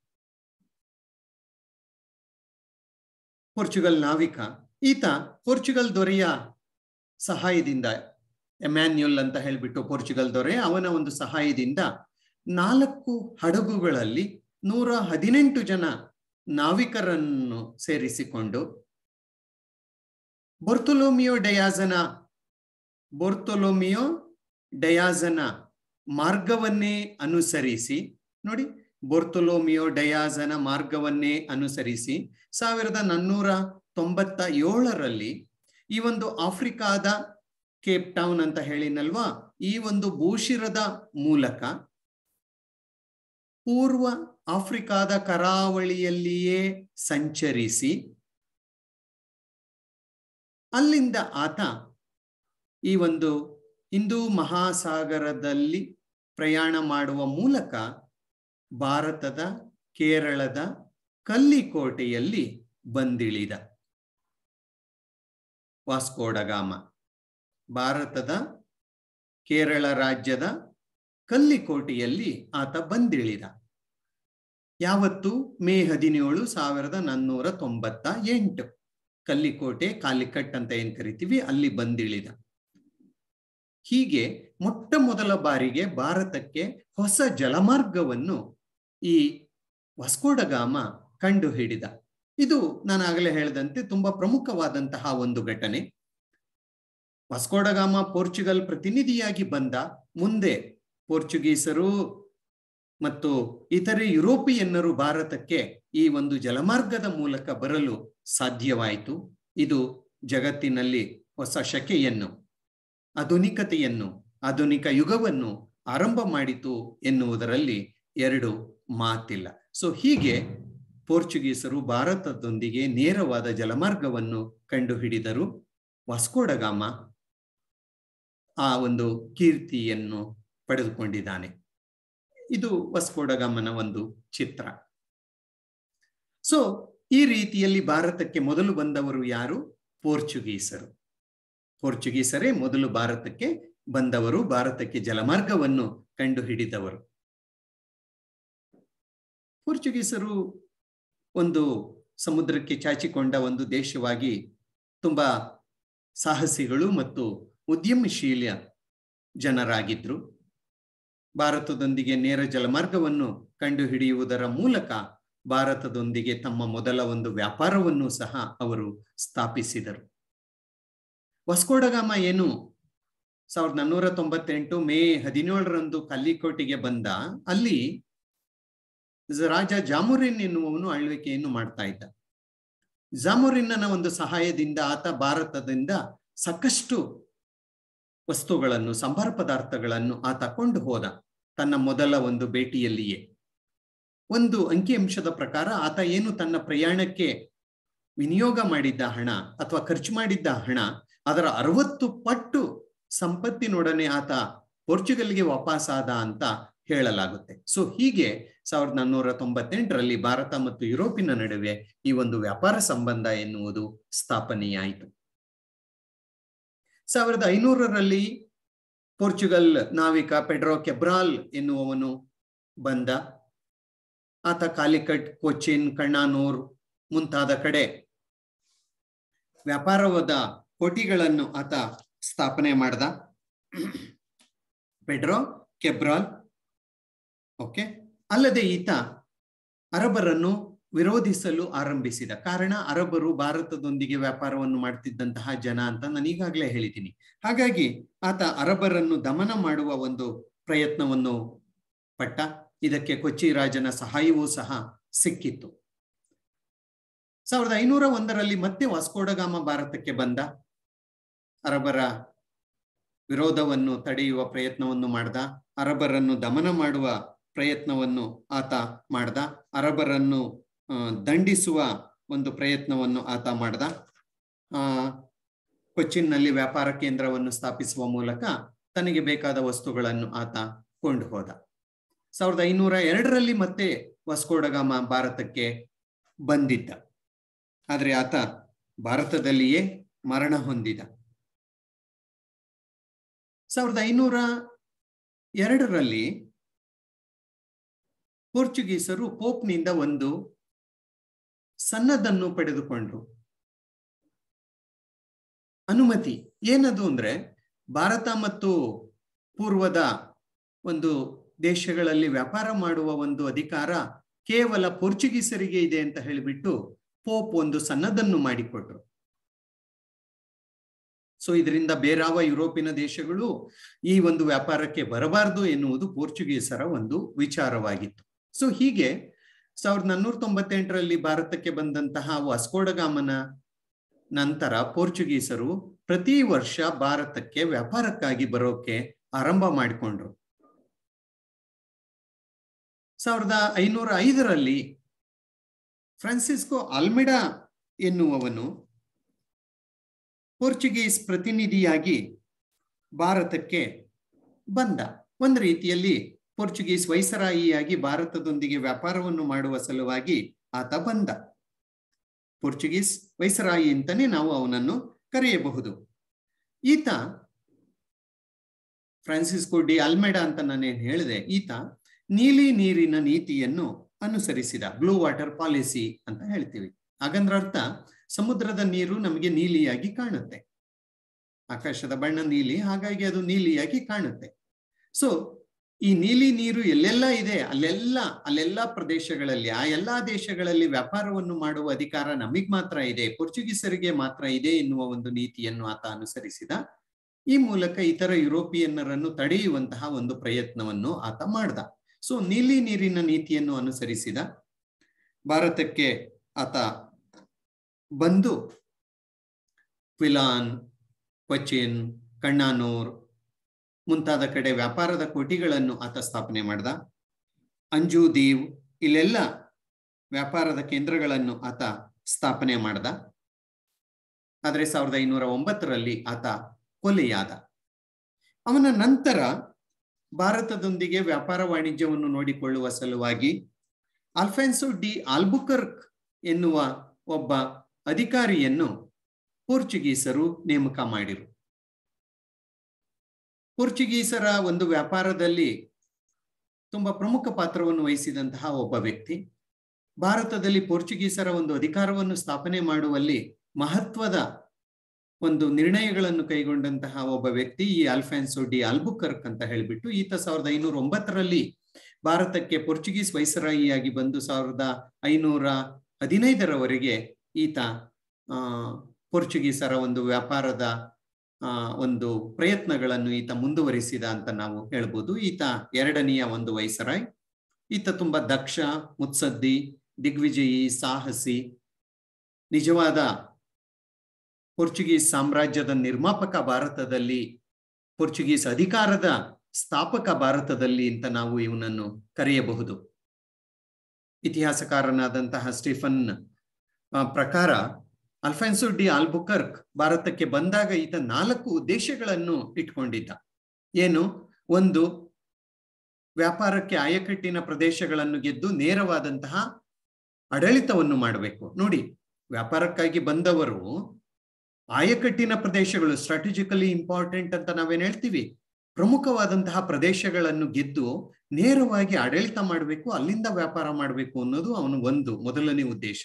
S1: ಪೋರ್ಚುಗಲ್ ನಾವಿಕ ಈತ ಪೋರ್ಚುಗಲ್ ದೊರೆಯ ಸಹಾಯದಿಂದ ಎಮ್ಯಾನ್ಯುಲ್ ಅಂತ ಹೇಳ್ಬಿಟ್ಟು ಪೋರ್ಚುಗಲ್ ದೊರೆ ಅವನ ಒಂದು ಸಹಾಯದಿಂದ ನಾಲ್ಕು ಹಡಗುಗಳಲ್ಲಿ ನೂರ ಹದಿನೆಂಟು ಜನ ನಾವಿಕರನ್ನು ಸೇರಿಸಿಕೊಂಡು ಬೊರ್ತೊಲೋಮಿಯೋ ಡಯಾಜನ ಬೊರ್ತೊಲೋಮಿಯೋ ಡಯಾಜನ ಮಾರ್ಗವನ್ನೇ ಅನುಸರಿಸಿ ನೋಡಿ ಬೊರ್ತೊಲೋಮಿಯೋ ಡಯಾಜನ ಮಾರ್ಗವನ್ನೇ ಅನುಸರಿಸಿ ಸಾವಿರದ ನಾನ್ನೂರ ತೊಂಬತ್ತ ಏಳರಲ್ಲಿ ಈ ಒಂದು ಆಫ್ರಿಕಾದ ಕೇಪ್ ಟೌನ್ ಅಂತ ಹೇಳಿನಲ್ವಾ ಈ ಒಂದು ಭೂಶಿರದ ಮೂಲಕ ಪೂರ್ವ ಆಫ್ರಿಕಾದ ಕರಾವಳಿಯಲ್ಲಿಯೇ ಸಂಚರಿಸಿ ಅಲ್ಲಿಂದ ಆತ ಈ ಒಂದು ಹಿಂದೂ ಮಹಾಸಾಗರದಲ್ಲಿ ಪ್ರಯಾಣ ಮಾಡುವ ಮೂಲಕ ಭಾರತದ ಕೇರಳದ ಕಲ್ಲಿಕೋಟೆಯಲ್ಲಿ ಬಂದಿಳಿದ ವಾಸ್ಕೋಡಗಾಮ ಭಾರತದ ಕೇರಳ ರಾಜ್ಯದ ಕಲ್ಲಿಕೋಟೆಯಲ್ಲಿ ಆತ ಬಂದಿಳಿದ ಯಾವತ್ತು ಮೇ ಹದಿನೇಳು ಸಾವಿರದ ನಾನ್ನೂರ ತೊಂಬತ್ತ ಎಂಟು ಕಲ್ಲಿಕೋಟೆ ಕಾಲಿಕಟ್ ಅಂತ ಏನ್ ಕರಿತೀವಿ ಅಲ್ಲಿ ಬಂದಿಳಿದ ಹೀಗೆ ಮೊಟ್ಟ ಮೊದಲ ಬಾರಿಗೆ ಭಾರತಕ್ಕೆ ಹೊಸ ಜಲಮಾರ್ಗವನ್ನು ಈ ವಸ್ಕೋಡಗಾಮ ಕಂಡು ಹಿಡಿದ ಇದು ನಾನು ಆಗಲೇ ಹೇಳಿದಂತೆ ತುಂಬಾ ಪ್ರಮುಖವಾದಂತಹ ಒಂದು ಘಟನೆ ವಸ್ಕೋಡಗಾಮ ಪೋರ್ಚುಗಲ್ ಪ್ರತಿನಿಧಿಯಾಗಿ ಬಂದ ಮುಂದೆ ಪೋರ್ಚುಗೀಸರು ಮತ್ತು ಇತರೆ ಯುರೋಪಿಯನ್ನರು ಭಾರತಕ್ಕೆ ಈ ಒಂದು ಜಲಮಾರ್ಗದ ಮೂಲಕ ಬರಲು ಸಾಧ್ಯವಾಯಿತು ಇದು ಜಗತ್ತಿನಲ್ಲಿ ಹೊಸ ಶಕೆಯನ್ನು ಆಧುನಿಕತೆಯನ್ನು ಆಧುನಿಕ ಯುಗವನ್ನು ಆರಂಭ ಮಾಡಿತು ಎನ್ನುವುದರಲ್ಲಿ ಎರಡು ಮಾತಿಲ್ಲ ಸೊ ಹೀಗೆ ಪೋರ್ಚುಗೀಸರು ಭಾರತದೊಂದಿಗೆ ನೇರವಾದ ಜಲಮಾರ್ಗವನ್ನು ಕಂಡುಹಿಡಿದರು ವಾಸ್ಕೋಡಗಾಮ ಆ ಒಂದು ಕೀರ್ತಿಯನ್ನು ಪಡೆದುಕೊಂಡಿದ್ದಾನೆ ಇದು ವಸ್ಕೋಡಗಾಮನ ಒಂದು ಚಿತ್ರ ಸೊ ಈ ರೀತಿಯಲ್ಲಿ ಭಾರತಕ್ಕೆ ಮೊದಲು ಬಂದವರು ಯಾರು ಪೋರ್ಚುಗೀಸರು ಪೋರ್ಚುಗೀಸರೇ ಮೊದಲು ಭಾರತಕ್ಕೆ ಬಂದವರು ಭಾರತಕ್ಕೆ ಜಲಮಾರ್ಗವನ್ನು ಕಂಡುಹಿಡಿದವರು ಪೋರ್ಚುಗೀಸರು ಒಂದು ಸಮುದ್ರಕ್ಕೆ ಚಾಚಿಕೊಂಡ ಒಂದು ದೇಶವಾಗಿ ತುಂಬಾ ಸಾಹಸಿಗಳು ಮತ್ತು ಉದ್ಯಮಶೀಲ ಜನರಾಗಿದ್ರು ಭಾರತದೊಂದಿಗೆ ನೇರ ಜಲಮಾರ್ಗವನ್ನು ಕಂಡುಹಿಡಿಯುವುದರ ಮೂಲಕ ಭಾರತದೊಂದಿಗೆ ತಮ್ಮ ಮೊದಲ ಒಂದು ವ್ಯಾಪಾರವನ್ನು ಸಹ ಅವರು ಸ್ಥಾಪಿಸಿದರು ವಸ್ಕೋಡಗಾಮ ಏನು ಸಾವಿರದ ನಾನ್ನೂರ ತೊಂಬತ್ತೆಂಟು ಮೇ ಹದಿನೇಳರಂದು ಕಲ್ಲಿಕೋಟೆಗೆ ಬಂದ ಅಲ್ಲಿ ರಾಜ ಜಾಮುರಿನ್ ಎನ್ನುವವನು ಆಳ್ವಿಕೆಯನ್ನು ಮಾಡ್ತಾ ಇದ್ದ ಜಾಮುರಿನ್ನನ ಒಂದು ಸಹಾಯದಿಂದ ಆತ ಭಾರತದಿಂದ ಸಾಕಷ್ಟು ವಸ್ತುಗಳನ್ನು ಸಂಬಾರ ಪದಾರ್ಥಗಳನ್ನು ಆತ ಕೊಂಡು ಹೋದ ತನ್ನ ಮೊದಲ ಒಂದು ಭೇಟಿಯಲ್ಲಿಯೇ ಒಂದು ಅಂಕಿಅಂಶದ ಪ್ರಕಾರ ಆತ ಏನು ತನ್ನ ಪ್ರಯಾಣಕ್ಕೆ ವಿನಿಯೋಗ ಮಾಡಿದ್ದ ಹಣ ಅಥವಾ ಖರ್ಚು ಮಾಡಿದ್ದ ಹಣ ಅದರ ಅರವತ್ತು ಪಟ್ಟು ಸಂಪತ್ತಿನೊಡನೆ ಆತ ಪೋರ್ಚುಗಲ್ಗೆ ವಾಪಸ್ಸಾದ ಅಂತ ಹೇಳಲಾಗುತ್ತೆ ಸೊ ಹೀಗೆ ಸಾವಿರದ ನಾನ್ನೂರ ತೊಂಬತ್ತೆಂಟರಲ್ಲಿ ಭಾರತ ಮತ್ತು ಯುರೋಪಿನ ನಡುವೆ ಈ ಒಂದು ವ್ಯಾಪಾರ ಸಂಬಂಧ ಎನ್ನುವುದು ಸ್ಥಾಪನೆಯಾಯಿತು ಸಾವಿರದ ಐನೂರರಲ್ಲಿ ಪೋರ್ಚುಗಲ್ ನಾವಿಕ ಪೆಡ್ರೋ ಕೆಬ್ರಾಲ್ ಎನ್ನುವವನು ಬಂದ ಆತ ಕಾಲಿಕಟ್ ಕೊಚ್ಚಿನ್ ಕಣ್ಣಾನೂರ್ ಮುಂತಾದ ಕಡೆ ವ್ಯಾಪಾರವಾದ ಕೋಟಿಗಳನ್ನು ಆತ ಸ್ಥಾಪನೆ ಮಾಡ್ದ ಪೆಡ್ರೋ ಕೆಬ್ರಾಲ್ ಓಕೆ ಅಲ್ಲದೆ ಈತ ಅರಬರನ್ನು ವಿರೋಧಿಸಲು ಆರಂಭಿಸಿದ ಕಾರಣ ಅರಬರು ಭಾರತದೊಂದಿಗೆ ವ್ಯಾಪಾರವನ್ನು ಮಾಡ್ತಿದ್ದಂತಹ ಜನ ಅಂತ ನಾನು ಈಗಾಗಲೇ ಹೇಳಿದ್ದೀನಿ ಹಾಗಾಗಿ ಆತ ಅರಬರನ್ನು ದಮನ ಮಾಡುವ ಒಂದು ಪ್ರಯತ್ನವನ್ನು ಪಟ್ಟ ಇದಕ್ಕೆ ಕೊಚ್ಚಿ ರಾಜನ ಸಹಾಯವೂ ಸಹ ಸಿಕ್ಕಿತ್ತು ಸಾವಿರದ ಐನೂರ ಒಂದರಲ್ಲಿ ಮತ್ತೆ ವಾಸ್ಕೋಡಗಾಮ ಭಾರತಕ್ಕೆ ಬಂದ ಅರಬರ ವಿರೋಧವನ್ನು ತಡೆಯುವ ಪ್ರಯತ್ನವನ್ನು ಮಾಡ್ದ ಅರಬರನ್ನು ದಮನ ಮಾಡುವ ಪ್ರಯತ್ನವನ್ನು ಆತ ಮಾಡ್ದ ಅರಬರನ್ನು ದಂಡಿಸುವ ಒಂದು ಪ್ರಯತ್ನವನ್ನು ಆತ ಮಾಡ್ದ ಆ ಕೊಚ್ಚಿನ್ನಲ್ಲಿ ವ್ಯಾಪಾರ ಕೇಂದ್ರವನ್ನು ಸ್ಥಾಪಿಸುವ ಮೂಲಕ ತನಗೆ ಬೇಕಾದ ವಸ್ತುಗಳನ್ನು ಆತ ಕೊಂಡು ಹೋದ ಸಾವಿರದ ಐನೂರ ಎರಡರಲ್ಲಿ ಮತ್ತೆ ವಸ್ಕೋಡಗಾಮ ಭಾರತಕ್ಕೆ ಬಂದಿದ್ದ ಆದರೆ ಆತ ಭಾರತದಲ್ಲಿಯೇ ಮರಣ ಹೊಂದಿದ ಸಾವಿರದ ಐನೂರ ಎರಡರಲ್ಲಿ ಪೋರ್ಚುಗೀಸರು ಪೋಪ್ನಿಂದ ಒಂದು ಸನ್ನದನ್ನು ಪಡೆದುಕೊಂಡ್ರು ಅನುಮತಿ ಏನದು ಅಂದ್ರೆ ಭಾರತ ಮತ್ತು ಪೂರ್ವದ ಒಂದು ದೇಶಗಳಲ್ಲಿ ವ್ಯಾಪಾರ ಮಾಡುವ ಒಂದು ಅಧಿಕಾರ ಕೇವಲ ಪೋರ್ಚುಗೀಸರಿಗೆ ಇದೆ ಅಂತ ಹೇಳಿಬಿಟ್ಟು ಪೋಪ್ ಒಂದು ಸನ್ನದನ್ನು ಮಾಡಿಕೊಟ್ರು ಸೊ ಇದರಿಂದ ಬೇರಾವ ಯುರೋಪಿನ ದೇಶಗಳು ಈ ಒಂದು ವ್ಯಾಪಾರಕ್ಕೆ ಬರಬಾರದು ಎನ್ನುವುದು ಪೋರ್ಚುಗೀಸರ ಒಂದು ವಿಚಾರವಾಗಿತ್ತು ಸೊ ಹೀಗೆ ಸಾವಿರದ ನಾನ್ನೂರ ತೊಂಬತ್ತೆಂಟರಲ್ಲಿ ಭಾರತಕ್ಕೆ ಬಂದಂತಹ ವಾಸ್ಕೋಡಗಾಮನ ನಂತರ ಪೋರ್ಚುಗೀಸರು ಪ್ರತಿ ವರ್ಷ ಭಾರತಕ್ಕೆ ವ್ಯಾಪಾರಕ್ಕಾಗಿ ಬರೋಕೆ ಆರಂಭ ಮಾಡಿಕೊಂಡ್ರು ಸಾವಿರದ ಐನೂರ ಐದರಲ್ಲಿ ಫ್ರಾನ್ಸಿಸ್ಕೋ ಅಲ್ಮಿಡಾ ಎನ್ನುವವನು ಪೋರ್ಚುಗೀಸ್ ಪ್ರತಿನಿಧಿಯಾಗಿ ಭಾರತಕ್ಕೆ ಬಂದ ಒಂದು ರೀತಿಯಲ್ಲಿ ಪೋರ್ಚುಗೀಸ್ ವೈಸರಾಯಿಯಾಗಿ ಭಾರತದೊಂದಿಗೆ ವ್ಯಾಪಾರವನ್ನು ಮಾಡುವ ಸಲುವಾಗಿ ಆತ ಬಂದ ಪೋರ್ಚುಗೀಸ್ ವೈಸರಾಯಿ ಅಂತಾನೆ ನಾವು ಅವನನ್ನು ಕರೆಯಬಹುದು ಈತ ಫ್ರಾನ್ಸಿಸ್ಕೋ ಡಿ ಅಲ್ಮೆಡಾ ಅಂತ ನಾನೇನು ಹೇಳಿದೆ ಈತ ನೀಲಿ ನೀರಿನ ನೀತಿಯನ್ನು ಅನುಸರಿಸಿದ ಬ್ಲೂ ವಾಟರ್ ಪಾಲಿಸಿ ಅಂತ ಹೇಳ್ತೀವಿ ಹಾಗಂದ್ರ ಅರ್ಥ ಸಮುದ್ರದ ನೀರು ನಮಗೆ ನೀಲಿಯಾಗಿ ಕಾಣುತ್ತೆ ಆಕಾಶದ ಬಣ್ಣ ನೀಲಿ ಹಾಗಾಗಿ ಅದು ನೀಲಿಯಾಗಿ ಕಾಣುತ್ತೆ ಸೊ ಈ ನೀಲಿ ನೀರು ಎಲ್ಲೆಲ್ಲ ಇದೆ ಅಲ್ಲೆಲ್ಲ ಅಲ್ಲೆಲ್ಲ ಪ್ರದೇಶಗಳಲ್ಲಿ ಆ ಎಲ್ಲಾ ದೇಶಗಳಲ್ಲಿ ವ್ಯಾಪಾರವನ್ನು ಮಾಡುವ ಅಧಿಕಾರ ನಮಗ್ ಮಾತ್ರ ಇದೆ ಪೋರ್ಚುಗೀಸರಿಗೆ ಮಾತ್ರ ಇದೆ ಎನ್ನುವ ಒಂದು ನೀತಿಯನ್ನು ಆತ ಅನುಸರಿಸಿದ ಈ ಮೂಲಕ ಇತರ ಯುರೋಪಿಯನ್ನರನ್ನು ತಡೆಯುವಂತಹ ಒಂದು ಪ್ರಯತ್ನವನ್ನು ಆತ ಮಾಡ್ದ ಸೊ ನೀಲಿ ನೀರಿನ ನೀತಿಯನ್ನು ಅನುಸರಿಸಿದ ಭಾರತಕ್ಕೆ ಆತ ಬಂದು ಕ್ವಿಲಾನ್ ಕೊಚಿನ್ ಕಣ್ಣಾನೂರ್ ಮುಂತಾದ ಕಡೆ ವ್ಯಾಪಾರದ ಕೋಟಿಗಳನ್ನು ಆತ ಸ್ಥಾಪನೆ ಮಾಡ್ದ ಅಂಜು ದೀವ್ ಇಲ್ಲೆಲ್ಲ ವ್ಯಾಪಾರದ ಕೇಂದ್ರಗಳನ್ನು ಆತ ಸ್ಥಾಪನೆ ಮಾಡ್ದ ಆದರೆ ಸಾವಿರದ ಐನೂರ ಒಂಬತ್ತರಲ್ಲಿ ಆತ ಕೊಲೆಯಾದ ಅವನ ನಂತರ ಭಾರತದೊಂದಿಗೆ ವ್ಯಾಪಾರ ವಾಣಿಜ್ಯವನ್ನು ನೋಡಿಕೊಳ್ಳುವ ಸಲುವಾಗಿ ಅಲ್ಫೆನ್ಸೋ ಡಿ ಆಲ್ಬುಕರ್ಕ್ ಎನ್ನುವ ಒಬ್ಬ ಅಧಿಕಾರಿಯನ್ನು ಪೋರ್ಚುಗೀಸರು ನೇಮಕ ಮಾಡಿರು ಪೋರ್ಚುಗೀಸರ ಒಂದು ವ್ಯಾಪಾರದಲ್ಲಿ ತುಂಬಾ ಪ್ರಮುಖ ಪಾತ್ರವನ್ನು ವಹಿಸಿದಂತಹ ಒಬ್ಬ ವ್ಯಕ್ತಿ ಭಾರತದಲ್ಲಿ ಪೋರ್ಚುಗೀಸರ ಒಂದು ಅಧಿಕಾರವನ್ನು ಸ್ಥಾಪನೆ ಮಾಡುವಲ್ಲಿ ಮಹತ್ವದ ಒಂದು ನಿರ್ಣಯಗಳನ್ನು ಕೈಗೊಂಡಂತಹ ಒಬ್ಬ ವ್ಯಕ್ತಿ ಈ ಅಲ್ಫೆನ್ಸೋ ಡಿ ಆಲ್ಬುಕರ್ಕ್ ಅಂತ ಹೇಳಿಬಿಟ್ಟು ಈತ ಸಾವಿರದ ಐನೂರ ಒಂಬತ್ತರಲ್ಲಿ ಭಾರತಕ್ಕೆ ಪೋರ್ಚುಗೀಸ್ ವೈಸರಾಯಿಯಾಗಿ ಬಂದು ಸಾವಿರದ ಐನೂರ ಹದಿನೈದರವರೆಗೆ ಈತ ಆ ಪೋರ್ಚುಗೀಸರ ಒಂದು ವ್ಯಾಪಾರದ ಆ ಒಂದು ಪ್ರಯತ್ನಗಳನ್ನು ಈತ ಮುಂದುವರಿಸಿದ ಅಂತ ನಾವು ಹೇಳ್ಬೋದು ಈತ ಎರಡನೆಯ ಒಂದು ವೈಸರಾಯ್ ಈತ ತುಂಬಾ ದಕ್ಷ ಮುತ್ಸದ್ದಿ ದಿಗ್ವಿಜಯಿ ಸಾಹಸಿ ನಿಜವಾದ ಪೋರ್ಚುಗೀಸ್ ಸಾಮ್ರಾಜ್ಯದ ನಿರ್ಮಾಪಕ ಭಾರತದಲ್ಲಿ ಪೋರ್ಚುಗೀಸ್ ಅಧಿಕಾರದ ಸ್ಥಾಪಕ ಭಾರತದಲ್ಲಿ ಅಂತ ನಾವು ಇವನನ್ನು ಕರೆಯಬಹುದು ಇತಿಹಾಸಕಾರನಾದಂತಹ ಸ್ಟೀಫನ್ ಪ್ರಕಾರ ಅಲ್ಫೆನ್ಸೋ ಡಿ ಆಲ್ಬುಕರ್ಕ್ ಭಾರತಕ್ಕೆ ಬಂದಾಗ ಈತ ನಾಲ್ಕು ಉದ್ದೇಶಗಳನ್ನು ಇಟ್ಕೊಂಡಿದ್ದ ಏನು ಒಂದು ವ್ಯಾಪಾರಕ್ಕೆ ಆಯಕಟ್ಟಿನ ಪ್ರದೇಶಗಳನ್ನು ಗೆದ್ದು ನೇರವಾದಂತಹ ಆಡಳಿತವನ್ನು ಮಾಡಬೇಕು ನೋಡಿ ವ್ಯಾಪಾರಕ್ಕಾಗಿ ಬಂದವರು ಆಯಕಟ್ಟಿನ ಪ್ರದೇಶಗಳು ಸ್ಟ್ರಾಟಜಿಕಲಿ ಇಂಪಾರ್ಟೆಂಟ್ ಅಂತ ನಾವೇನ್ ಹೇಳ್ತೀವಿ ಪ್ರಮುಖವಾದಂತಹ ಪ್ರದೇಶಗಳನ್ನು ಗೆದ್ದು ನೇರವಾಗಿ ಆಡಳಿತ ಮಾಡಬೇಕು ಅಲ್ಲಿಂದ ವ್ಯಾಪಾರ ಮಾಡಬೇಕು ಅನ್ನೋದು ಅವನು ಒಂದು ಮೊದಲನೇ ಉದ್ದೇಶ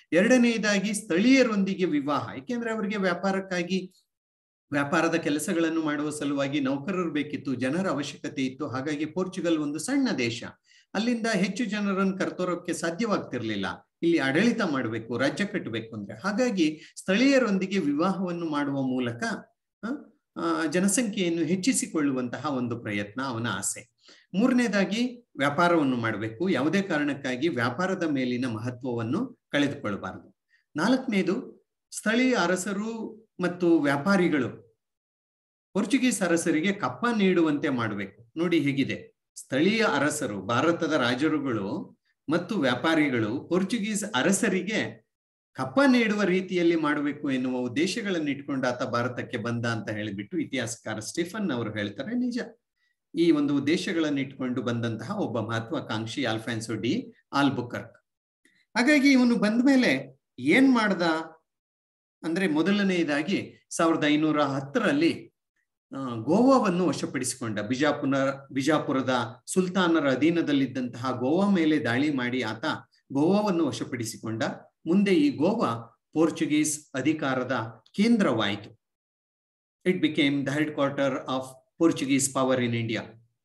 S1: ಎರಡನೆಯದಾಗಿ ಸ್ಥಳೀಯರೊಂದಿಗೆ ವಿವಾಹ ಏಕೆಂದ್ರೆ ಅವರಿಗೆ ವ್ಯಾಪಾರಕ್ಕಾಗಿ ವ್ಯಾಪಾರದ ಕೆಲಸಗಳನ್ನು ಮಾಡುವ ಸಲುವಾಗಿ ನೌಕರರು ಬೇಕಿತ್ತು ಜನರ ಅವಶ್ಯಕತೆ ಇತ್ತು ಹಾಗಾಗಿ ಪೋರ್ಚುಗಲ್ ಒಂದು ಸಣ್ಣ ದೇಶ ಅಲ್ಲಿಂದ ಹೆಚ್ಚು ಜನರನ್ನು ಕರ್ತರೋಕ್ಕೆ ಸಾಧ್ಯವಾಗ್ತಿರ್ಲಿಲ್ಲ ಇಲ್ಲಿ ಆಡಳಿತ ಮಾಡಬೇಕು ರಾಜ್ಯ ಕಟ್ಟಬೇಕು ಅಂದ್ರೆ ಹಾಗಾಗಿ ಸ್ಥಳೀಯರೊಂದಿಗೆ ವಿವಾಹವನ್ನು ಮಾಡುವ ಮೂಲಕ ಜನಸಂಖ್ಯೆಯನ್ನು ಹೆಚ್ಚಿಸಿಕೊಳ್ಳುವಂತಹ ಒಂದು ಪ್ರಯತ್ನ ಅವನ ಆಸೆ ಮೂರನೇದಾಗಿ ವ್ಯಾಪಾರವನ್ನು ಮಾಡಬೇಕು ಯಾವುದೇ ಕಾರಣಕ್ಕಾಗಿ ವ್ಯಾಪಾರದ ಮೇಲಿನ ಮಹತ್ವವನ್ನು ಕಳೆದುಕೊಳ್ಳಬಾರದು ನಾಲ್ಕನೇದು ಸ್ಥಳೀಯ ಅರಸರು ಮತ್ತು ವ್ಯಾಪಾರಿಗಳು ಪೋರ್ಚುಗೀಸ್ ಅರಸರಿಗೆ ಕಪ್ಪ ನೀಡುವಂತೆ ಮಾಡಬೇಕು ನೋಡಿ ಹೇಗಿದೆ ಸ್ಥಳೀಯ ಅರಸರು ಭಾರತದ ರಾಜರುಗಳು ಮತ್ತು ವ್ಯಾಪಾರಿಗಳು ಪೋರ್ಚುಗೀಸ್ ಅರಸರಿಗೆ ಕಪ್ಪ ನೀಡುವ ರೀತಿಯಲ್ಲಿ ಮಾಡಬೇಕು ಎನ್ನುವ ಉದ್ದೇಶಗಳನ್ನು ಇಟ್ಕೊಂಡು ಆತ ಭಾರತಕ್ಕೆ ಬಂದ ಅಂತ ಹೇಳಿಬಿಟ್ಟು ಇತಿಹಾಸಕಾರ ಸ್ಟೀಫನ್ ಅವರು ಹೇಳ್ತಾರೆ ನಿಜ ಈ ಒಂದು ಉದ್ದೇಶಗಳನ್ನು ಇಟ್ಕೊಂಡು ಬಂದಂತಹ ಒಬ್ಬ ಮಹತ್ವಾಕಾಂಕ್ಷಿ ಆಲ್ಫಾನ್ಸೋ ಡಿ ಆಲ್ಬುಕರ್ಕ್ ಹಾಗಾಗಿ ಇವನು ಬಂದ ಮೇಲೆ ಏನ್ ಮಾಡ್ದ ಅಂದ್ರೆ ಮೊದಲನೆಯದಾಗಿ ಸಾವಿರದ ಐನೂರ ಹತ್ತರಲ್ಲಿ ಗೋವಾವನ್ನು ವಶಪಡಿಸಿಕೊಂಡ ಬಿಜಾಪುರ ಬಿಜಾಪುರದ ಸುಲ್ತಾನರ ಅಧೀನದಲ್ಲಿದ್ದಂತಹ ಗೋವಾ ಮೇಲೆ ದಾಳಿ ಮಾಡಿ ಆತ ಗೋವಾವನ್ನು ವಶಪಡಿಸಿಕೊಂಡ ಮುಂದೆ ಈ ಗೋವಾ ಪೋರ್ಚುಗೀಸ್ ಅಧಿಕಾರದ ಕೇಂದ್ರವಾಯಿತು it became the headquarter of Portuguese power in India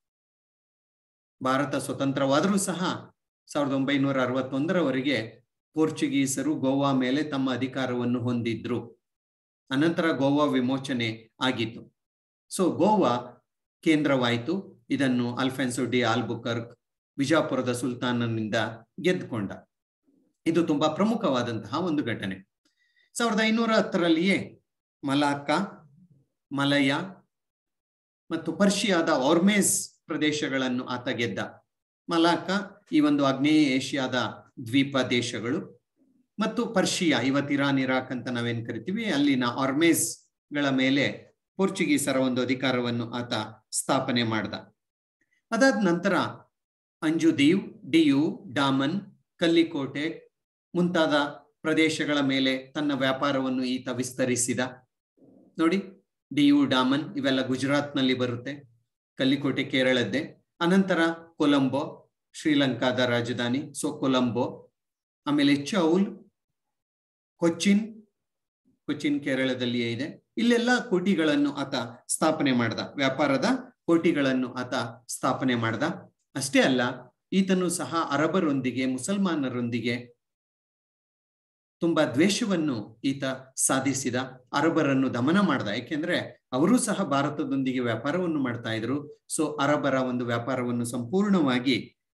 S1: Bharat ಸ್ವತಂತ್ರವಾದರೂ ಸಹ ಸಾವಿರದ ಒಂಬೈನೂರ ಅರವತ್ತೊಂದರವರೆಗೆ ಪೋರ್ಚುಗೀಸರು ಗೋವಾ ಮೇಲೆ ತಮ್ಮ ಅಧಿಕಾರವನ್ನು ಹೊಂದಿದ್ರು ಅನಂತರ ಗೋವಾ ವಿಮೋಚನೆ ಆಗಿತ್ತು ಸೊ ಗೋವಾ ಕೇಂದ್ರವಾಯಿತು ಇದನ್ನು ಅಲ್ಫೆನ್ಸೋ ಡಿ ಆಲ್ಬುಕರ್ಕ್ ಬಿಜಾಪುರದ ಸುಲ್ತಾನನಿಂದ ಗೆದ್ದುಕೊಂಡ ಇದು ತುಂಬಾ ಪ್ರಮುಖವಾದಂತಹ ಒಂದು ಘಟನೆ ಸಾವಿರದ ಐನೂರ ಹತ್ತರಲ್ಲಿಯೇ ಮಲಾಕ್ಕ ಮಲಯ ಮತ್ತು ಪರ್ಷಿಯಾದ ಆರ್ಮೇಸ್ ಪ್ರದೇಶಗಳನ್ನು ಆತ ಗೆದ್ದ ಮಲಾಕ್ಕ ಈ ಒಂದು ಆಗ್ನೇಯ ಏಷ್ಯಾದ ದ್ವೀಪ ದೇಶಗಳು ಮತ್ತು ಪರ್ಷಿಯಾ ಇವತ್ತು ಇರಾನ್ ಇರಾಕ್ ಅಂತ ನಾವೇನ್ ಕರಿತೀವಿ ಅಲ್ಲಿನ ಆರ್ಮೇಸ್ ಗಳ ಮೇಲೆ ಪೋರ್ಚುಗೀಸರ ಒಂದು ಅಧಿಕಾರವನ್ನು ಆತ ಸ್ಥಾಪನೆ ಮಾಡ್ದ ಅದಾದ ನಂತರ ಅಂಜುದೀವ್ ಡಿಯು ಡಾಮನ್ ಕಲ್ಲಿಕೋಟೆ ಮುಂತಾದ ಪ್ರದೇಶಗಳ ಮೇಲೆ ತನ್ನ ವ್ಯಾಪಾರವನ್ನು ಈತ ವಿಸ್ತರಿಸಿದ ನೋಡಿ ಡಿಯು ಡಾಮನ್ ಇವೆಲ್ಲ ಗುಜರಾತ್ನಲ್ಲಿ ಬರುತ್ತೆ ಕಲ್ಲಿಕೋಟೆ ಕೇರಳದ್ದೇ ಅನಂತರ ಕೊಲಂಬೋ ಶ್ರೀಲಂಕಾದ ರಾಜಧಾನಿ ಸೊ ಕೊಲಂಬೋ ಆಮೇಲೆ ಚೌಲ್ ಕೊಚ್ಚಿನ್ ಕೊಚ್ಚಿನ್ ಕೇರಳದಲ್ಲಿಯೇ ಇದೆ ಇಲ್ಲೆಲ್ಲ ಕೋಟಿಗಳನ್ನು ಆತ ಸ್ಥಾಪನೆ ಮಾಡ್ದ ವ್ಯಾಪಾರದ ಕೋಟಿಗಳನ್ನು ಆತ ಸ್ಥಾಪನೆ ಮಾಡ್ದ ಅಷ್ಟೇ ಅಲ್ಲ ಈತನು ಸಹ ಅರಬರೊಂದಿಗೆ ಮುಸಲ್ಮಾನರೊಂದಿಗೆ ತುಂಬಾ ದ್ವೇಷವನ್ನು ಈತ ಸಾಧಿಸಿದ ಅರಬರನ್ನು ದಮನ ಮಾಡ್ದ ಯಾಕೆಂದ್ರೆ ಅವರೂ ಸಹ ಭಾರತದೊಂದಿಗೆ ವ್ಯಾಪಾರವನ್ನು ಮಾಡ್ತಾ ಇದ್ರು ಸೊ ಅರಬರ ಒಂದು ವ್ಯಾಪಾರವನ್ನು ಸಂಪೂರ್ಣವಾಗಿ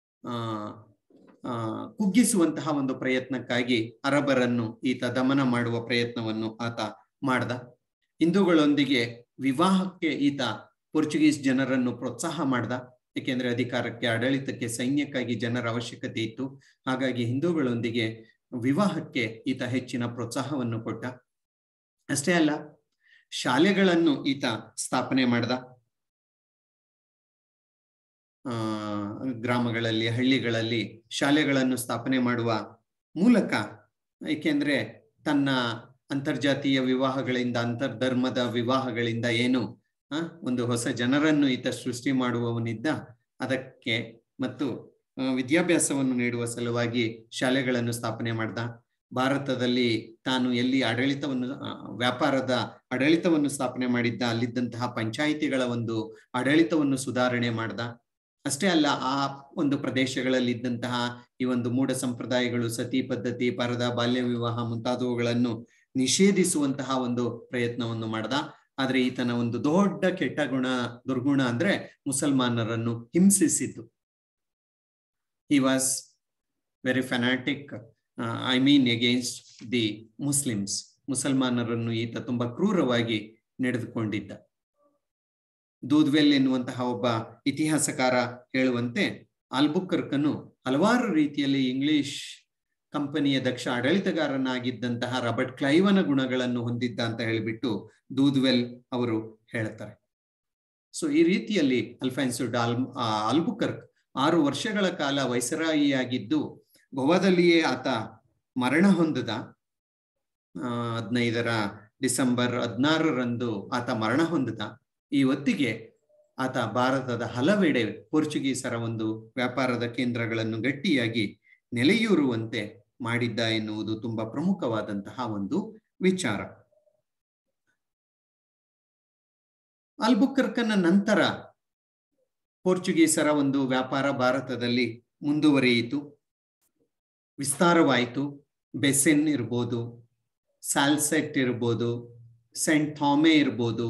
S1: ಆ ಕುಗ್ಗಿಸುವಂತಹ ಒಂದು ಪ್ರಯತ್ನಕ್ಕಾಗಿ ಅರಬರನ್ನು ಈತ ದಮನ ಮಾಡುವ ಪ್ರಯತ್ನವನ್ನು ಆತ ಮಾಡ್ದ ಹಿಂದೂಗಳೊಂದಿಗೆ ವಿವಾಹಕ್ಕೆ ಈತ ಪೋರ್ಚುಗೀಸ್ ಜನರನ್ನು ಪ್ರೋತ್ಸಾಹ ಮಾಡ್ದ ಏಕೆಂದ್ರೆ ಅಧಿಕಾರಕ್ಕೆ ಆಡಳಿತಕ್ಕೆ ಸೈನ್ಯಕ್ಕಾಗಿ ಜನರ ಅವಶ್ಯಕತೆ ಇತ್ತು ಹಾಗಾಗಿ ಹಿಂದೂಗಳೊಂದಿಗೆ ವಿವಾಹಕ್ಕೆ ಈತ ಹೆಚ್ಚಿನ ಪ್ರೋತ್ಸಾಹವನ್ನು ಕೊಟ್ಟ ಅಷ್ಟೇ ಅಲ್ಲ ಶಾಲೆಗಳನ್ನು ಈತ ಸ್ಥಾಪನೆ ಮಾಡ್ದ ಆ ಗ್ರಾಮಗಳಲ್ಲಿ ಹಳ್ಳಿಗಳಲ್ಲಿ ಶಾಲೆಗಳನ್ನು ಸ್ಥಾಪನೆ ಮಾಡುವ ಮೂಲಕ ಏಕೆಂದ್ರೆ ತನ್ನ ಅಂತರ್ಜಾತೀಯ ವಿವಾಹಗಳಿಂದ ಅಂತರ್ಧರ್ಮದ ವಿವಾಹಗಳಿಂದ ಏನು ಆ ಒಂದು ಹೊಸ ಜನರನ್ನು ಈತ ಸೃಷ್ಟಿ ಮಾಡುವವನಿದ್ದ ಅದಕ್ಕೆ ಮತ್ತು ವಿದ್ಯಾಭ್ಯಾಸವನ್ನು ನೀಡುವ ಸಲುವಾಗಿ ಶಾಲೆಗಳನ್ನು ಸ್ಥಾಪನೆ ಮಾಡ್ದ ಭಾರತದಲ್ಲಿ ತಾನು ಎಲ್ಲಿ ಆಡಳಿತವನ್ನು ವ್ಯಾಪಾರದ ಆಡಳಿತವನ್ನು ಸ್ಥಾಪನೆ ಮಾಡಿದ್ದ ಅಲ್ಲಿದ್ದಂತಹ ಪಂಚಾಯಿತಿಗಳ ಒಂದು ಆಡಳಿತವನ್ನು ಸುಧಾರಣೆ ಮಾಡ್ದ ಅಷ್ಟೇ ಅಲ್ಲ ಆ ಒಂದು ಪ್ರದೇಶಗಳಲ್ಲಿ ಇದ್ದಂತಹ ಈ ಒಂದು ಮೂಢ ಸಂಪ್ರದಾಯಗಳು ಸತಿ ಪದ್ಧತಿ ಪರದ ಬಾಲ್ಯ ವಿವಾಹ ಮುಂತಾದವುಗಳನ್ನು ನಿಷೇಧಿಸುವಂತಹ ಒಂದು ಪ್ರಯತ್ನವನ್ನು ಮಾಡ್ದ ಆದ್ರೆ ಈತನ ಒಂದು ದೊಡ್ಡ ಕೆಟ್ಟ ಗುಣ ದುರ್ಗುಣ ಅಂದ್ರೆ ಮುಸಲ್ಮಾನರನ್ನು ಹಿಂಸಿಸಿದ್ದು he was very fanatic I mean against the Muslims ಮುಸಲ್ಮಾನರನ್ನು ಈತ ತುಂಬಾ ಕ್ರೂರವಾಗಿ ನಡೆದುಕೊಂಡಿದ್ದ ದೂದ್ವೆಲ್ ಎನ್ನುವಂತಹ ಒಬ್ಬ ಇತಿಹಾಸಕಾರ ಹೇಳುವಂತೆ ಆಲ್ಬುಕರ್ಕನು ಹಲವಾರು ರೀತಿಯಲ್ಲಿ ಇಂಗ್ಲಿಷ್ ಕಂಪನಿಯ ದಕ್ಷ ಆಡಳಿತಗಾರನಾಗಿದ್ದಂತಹ ರಾಬರ್ಟ್ ಕ್ಲೈವನ ಗುಣಗಳನ್ನು ಹೊಂದಿದ್ದ ಅಂತ ಹೇಳಿಬಿಟ್ಟು ದೂದ್ವೆಲ್ ಅವರು ಹೇಳ್ತಾರೆ ಸೊ ಈ ರೀತಿಯಲ್ಲಿ ಅಲ್ಫಾನ್ಸೋ ಡಾಲ್ ಆಲ್ಬುಕರ್ಕ್ ಆರು ವರ್ಷಗಳ ಕಾಲ ವೈಸರಾಯಿಯಾಗಿದ್ದು ಗೋವಾದಲ್ಲಿಯೇ ಆತ ಮರಣ ಹೊಂದದ ಹದಿನೈದರ ಡಿಸೆಂಬರ್ ಹದಿನಾರರಂದು ಆತ ಮರಣ ಹೊಂದದ ಈ ಹೊತ್ತಿಗೆ ಆತ ಭಾರತದ ಹಲವೆಡೆ ಪೋರ್ಚುಗೀಸರ ಒಂದು ವ್ಯಾಪಾರದ ಕೇಂದ್ರಗಳನ್ನು ಗಟ್ಟಿಯಾಗಿ ನೆಲೆಯೂರುವಂತೆ ಮಾಡಿದ್ದ ಎನ್ನುವುದು ತುಂಬಾ ಪ್ರಮುಖವಾದಂತಹ ಒಂದು ವಿಚಾರ ಅಲ್ಬುಕರ್ಕನ ನಂತರ ಪೋರ್ಚುಗೀಸರ ಒಂದು ವ್ಯಾಪಾರ ಭಾರತದಲ್ಲಿ ಮುಂದುವರಿಯಿತು ವಿಸ್ತಾರವಾಯಿತು ಬೆಸೆನ್ ಇರ್ಬೋದು ಸ್ಯಾಲ್ಸೆಟ್ ಇರ್ಬೋದು ಸೆಂಟ್ ಥಾಮೆ ಇರ್ಬೋದು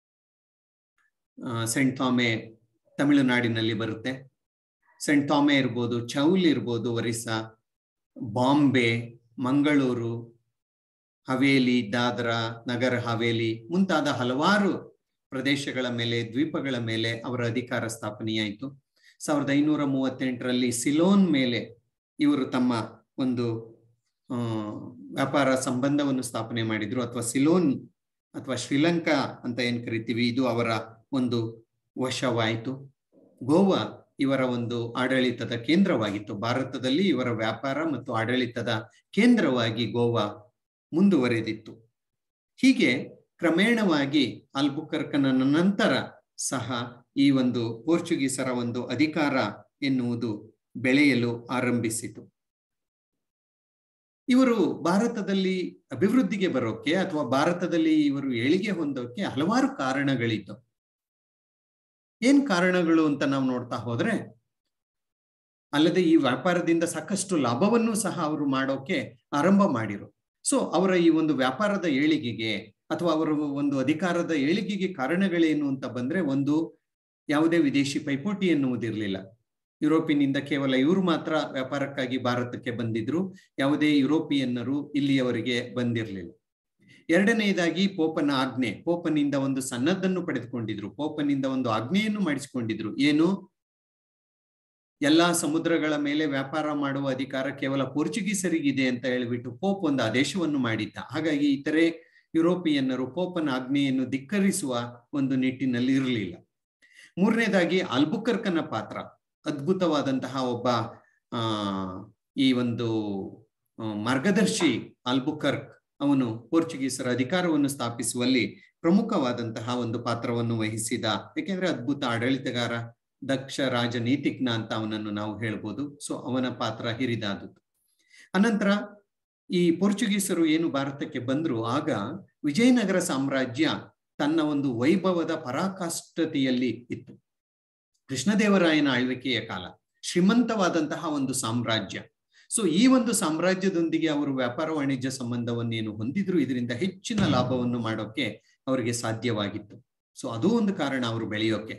S1: ಸೆಂಟ್ ಥಾಮೆ ತಮಿಳುನಾಡಿನಲ್ಲಿ ಬರುತ್ತೆ ಸೆಂಟ್ ಥಾಮೆ ಇರ್ಬೋದು ಚೌಲ್ ಇರ್ಬೋದು ಒರಿಸ್ಸಾ ಬಾಂಬೆ ಮಂಗಳೂರು ಹವೇಲಿ ದಾದ್ರಾ ನಗರ ಹವೇಲಿ ಮುಂತಾದ ಹಲವಾರು ಪ್ರದೇಶಗಳ ಮೇಲೆ ದ್ವೀಪಗಳ ಮೇಲೆ ಅವರ ಅಧಿಕಾರ ಸ್ಥಾಪನೆಯಾಯಿತು ಸಾವಿರದ ಐನೂರ ಮೂವತ್ತೆಂಟರಲ್ಲಿ ಸಿಲೋನ್ ಮೇಲೆ ಇವರು ತಮ್ಮ ಒಂದು ವ್ಯಾಪಾರ ಸಂಬಂಧವನ್ನು ಸ್ಥಾಪನೆ ಮಾಡಿದ್ರು ಅಥವಾ ಸಿಲೋನ್ ಅಥವಾ ಶ್ರೀಲಂಕಾ ಅಂತ ಏನ್ ಕರಿತೀವಿ ಇದು ಅವರ ಒಂದು ವಶವಾಯಿತು ಗೋವಾ ಇವರ ಒಂದು ಆಡಳಿತದ ಕೇಂದ್ರವಾಗಿತ್ತು ಭಾರತದಲ್ಲಿ ಇವರ ವ್ಯಾಪಾರ ಮತ್ತು ಆಡಳಿತದ ಕೇಂದ್ರವಾಗಿ ಗೋವಾ ಮುಂದುವರೆದಿತ್ತು ಹೀಗೆ ಕ್ರಮೇಣವಾಗಿ ಅಲ್ಬುಕರ್ಕನ ನಂತರ ಸಹ ಈ ಒಂದು ಪೋರ್ಚುಗೀಸರ ಒಂದು ಅಧಿಕಾರ ಎನ್ನುವುದು ಬೆಳೆಯಲು ಆರಂಭಿಸಿತು ಇವರು ಭಾರತದಲ್ಲಿ ಅಭಿವೃದ್ಧಿಗೆ ಬರೋಕೆ ಅಥವಾ ಭಾರತದಲ್ಲಿ ಇವರು ಏಳಿಗೆ ಹೊಂದೋಕೆ ಹಲವಾರು ಕಾರಣಗಳಿತ್ತು ಏನ್ ಕಾರಣಗಳು ಅಂತ ನಾವು ನೋಡ್ತಾ ಹೋದ್ರೆ ಅಲ್ಲದೆ ಈ ವ್ಯಾಪಾರದಿಂದ ಸಾಕಷ್ಟು ಲಾಭವನ್ನು ಸಹ ಅವರು ಮಾಡೋಕೆ ಆರಂಭ ಮಾಡಿರು ಸೊ ಅವರ ಈ ಒಂದು ವ್ಯಾಪಾರದ ಏಳಿಗೆಗೆ ಅಥವಾ ಅವರ ಒಂದು ಅಧಿಕಾರದ ಏಳಿಗೆಗೆ ಕಾರಣಗಳೇನು ಅಂತ ಬಂದ್ರೆ ಒಂದು ಯಾವುದೇ ವಿದೇಶಿ ಪೈಪೋಟಿ ಎನ್ನುವುದಿರಲಿಲ್ಲ ಯುರೋಪಿನಿಂದ ಕೇವಲ ಇವರು ಮಾತ್ರ ವ್ಯಾಪಾರಕ್ಕಾಗಿ ಭಾರತಕ್ಕೆ ಬಂದಿದ್ರು ಯಾವುದೇ ಯುರೋಪಿಯನ್ನರು ಇಲ್ಲಿಯವರೆಗೆ ಬಂದಿರಲಿಲ್ಲ ಎರಡನೆಯದಾಗಿ ಪೋಪನ ಆಜ್ಞೆ ಪೋಪನಿಂದ ಒಂದು ಸನ್ನದ್ದನ್ನು ಪಡೆದುಕೊಂಡಿದ್ರು ಪೋಪನಿಂದ ಒಂದು ಆಜ್ಞೆಯನ್ನು ಮಾಡಿಸಿಕೊಂಡಿದ್ರು ಏನು ಎಲ್ಲಾ ಸಮುದ್ರಗಳ ಮೇಲೆ ವ್ಯಾಪಾರ ಮಾಡುವ ಅಧಿಕಾರ ಕೇವಲ ಪೋರ್ಚುಗೀಸರಿಗಿದೆ ಅಂತ ಹೇಳಿಬಿಟ್ಟು ಪೋಪ್ ಒಂದು ಆದೇಶವನ್ನು ಮಾಡಿದ್ದ ಹಾಗಾಗಿ ಇತರೆ ಯುರೋಪಿಯನ್ನರು ಪೋಪನ ಆಜ್ಞೆಯನ್ನು ಧಿಕ್ಕರಿಸುವ ಒಂದು ನಿಟ್ಟಿನಲ್ಲಿ ಇರಲಿಲ್ಲ ಮೂರನೇದಾಗಿ ಅಲ್ಬುಕರ್ಕನ ಪಾತ್ರ ಅದ್ಭುತವಾದಂತಹ ಒಬ್ಬ ಆ ಈ ಒಂದು ಮಾರ್ಗದರ್ಶಿ ಅಲ್ಬುಕರ್ಕ್ ಅವನು ಪೋರ್ಚುಗೀಸರ ಅಧಿಕಾರವನ್ನು ಸ್ಥಾಪಿಸುವಲ್ಲಿ ಪ್ರಮುಖವಾದಂತಹ ಒಂದು ಪಾತ್ರವನ್ನು ವಹಿಸಿದ ಯಾಕೆಂದ್ರೆ ಅದ್ಭುತ ಆಡಳಿತಗಾರ ದಕ್ಷ ರಾಜನೀತಿಜ್ಞ ಅಂತ ಅವನನ್ನು ನಾವು ಹೇಳ್ಬೋದು ಸೊ ಅವನ ಪಾತ್ರ ಹಿರಿದಾದದ್ದು ಅನಂತರ ಈ ಪೋರ್ಚುಗೀಸರು ಏನು ಭಾರತಕ್ಕೆ ಬಂದ್ರು ಆಗ ವಿಜಯನಗರ ಸಾಮ್ರಾಜ್ಯ ತನ್ನ ಒಂದು ವೈಭವದ ಪರಾಕಾಷ್ಠತೆಯಲ್ಲಿ ಇತ್ತು ಕೃಷ್ಣದೇವರಾಯನ ಆಳ್ವಿಕೆಯ ಕಾಲ ಶ್ರೀಮಂತವಾದಂತಹ ಒಂದು ಸಾಮ್ರಾಜ್ಯ ಸೊ ಈ ಒಂದು ಸಾಮ್ರಾಜ್ಯದೊಂದಿಗೆ ಅವರು ವ್ಯಾಪಾರ ವಾಣಿಜ್ಯ ಸಂಬಂಧವನ್ನು ಏನು ಹೊಂದಿದ್ರು ಇದರಿಂದ ಹೆಚ್ಚಿನ ಲಾಭವನ್ನು ಮಾಡೋಕೆ ಅವರಿಗೆ ಸಾಧ್ಯವಾಗಿತ್ತು ಸೊ ಅದು ಒಂದು ಕಾರಣ ಅವರು ಬೆಳೆಯೋಕೆ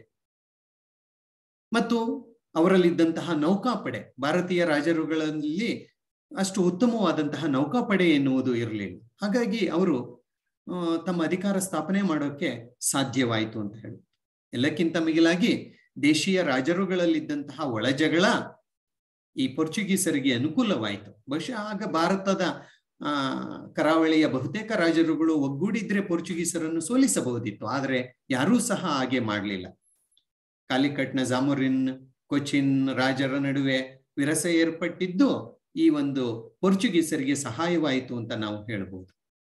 S1: ಮತ್ತು ಅವರಲ್ಲಿದ್ದಂತಹ ನೌಕಾಪಡೆ ಭಾರತೀಯ ರಾಜರುಗಳಲ್ಲಿ ಅಷ್ಟು ಉತ್ತಮವಾದಂತಹ ನೌಕಾಪಡೆ ಎನ್ನುವುದು ಇರಲಿಲ್ಲ ಹಾಗಾಗಿ ಅವರು ತಮ್ಮ ಅಧಿಕಾರ ಸ್ಥಾಪನೆ ಮಾಡೋಕೆ ಸಾಧ್ಯವಾಯಿತು ಅಂತ ಹೇಳಿ ಎಲ್ಲಕ್ಕಿಂತ ಮಿಗಿಲಾಗಿ ದೇಶೀಯ ರಾಜರುಗಳಲ್ಲಿದ್ದಂತಹ ಒಳಜಗಳ ಈ ಪೋರ್ಚುಗೀಸರಿಗೆ ಅನುಕೂಲವಾಯಿತು ಬಹುಶಃ ಆಗ ಭಾರತದ ಆ ಕರಾವಳಿಯ ಬಹುತೇಕ ರಾಜರುಗಳು ಒಗ್ಗೂಡಿದ್ರೆ ಪೋರ್ಚುಗೀಸರನ್ನು ಸೋಲಿಸಬಹುದಿತ್ತು ಆದರೆ ಯಾರೂ ಸಹ ಹಾಗೆ ಮಾಡಲಿಲ್ಲ ಕಾಲಿಕಟ್ನ ಜಾಮುರಿನ್ ಕೊಚಿನ್ ರಾಜರ ನಡುವೆ ವಿರಸ ಏರ್ಪಟ್ಟಿದ್ದು ಈ ಒಂದು ಪೋರ್ಚುಗೀಸರಿಗೆ ಸಹಾಯವಾಯಿತು ಅಂತ ನಾವು ಹೇಳ್ಬೋದು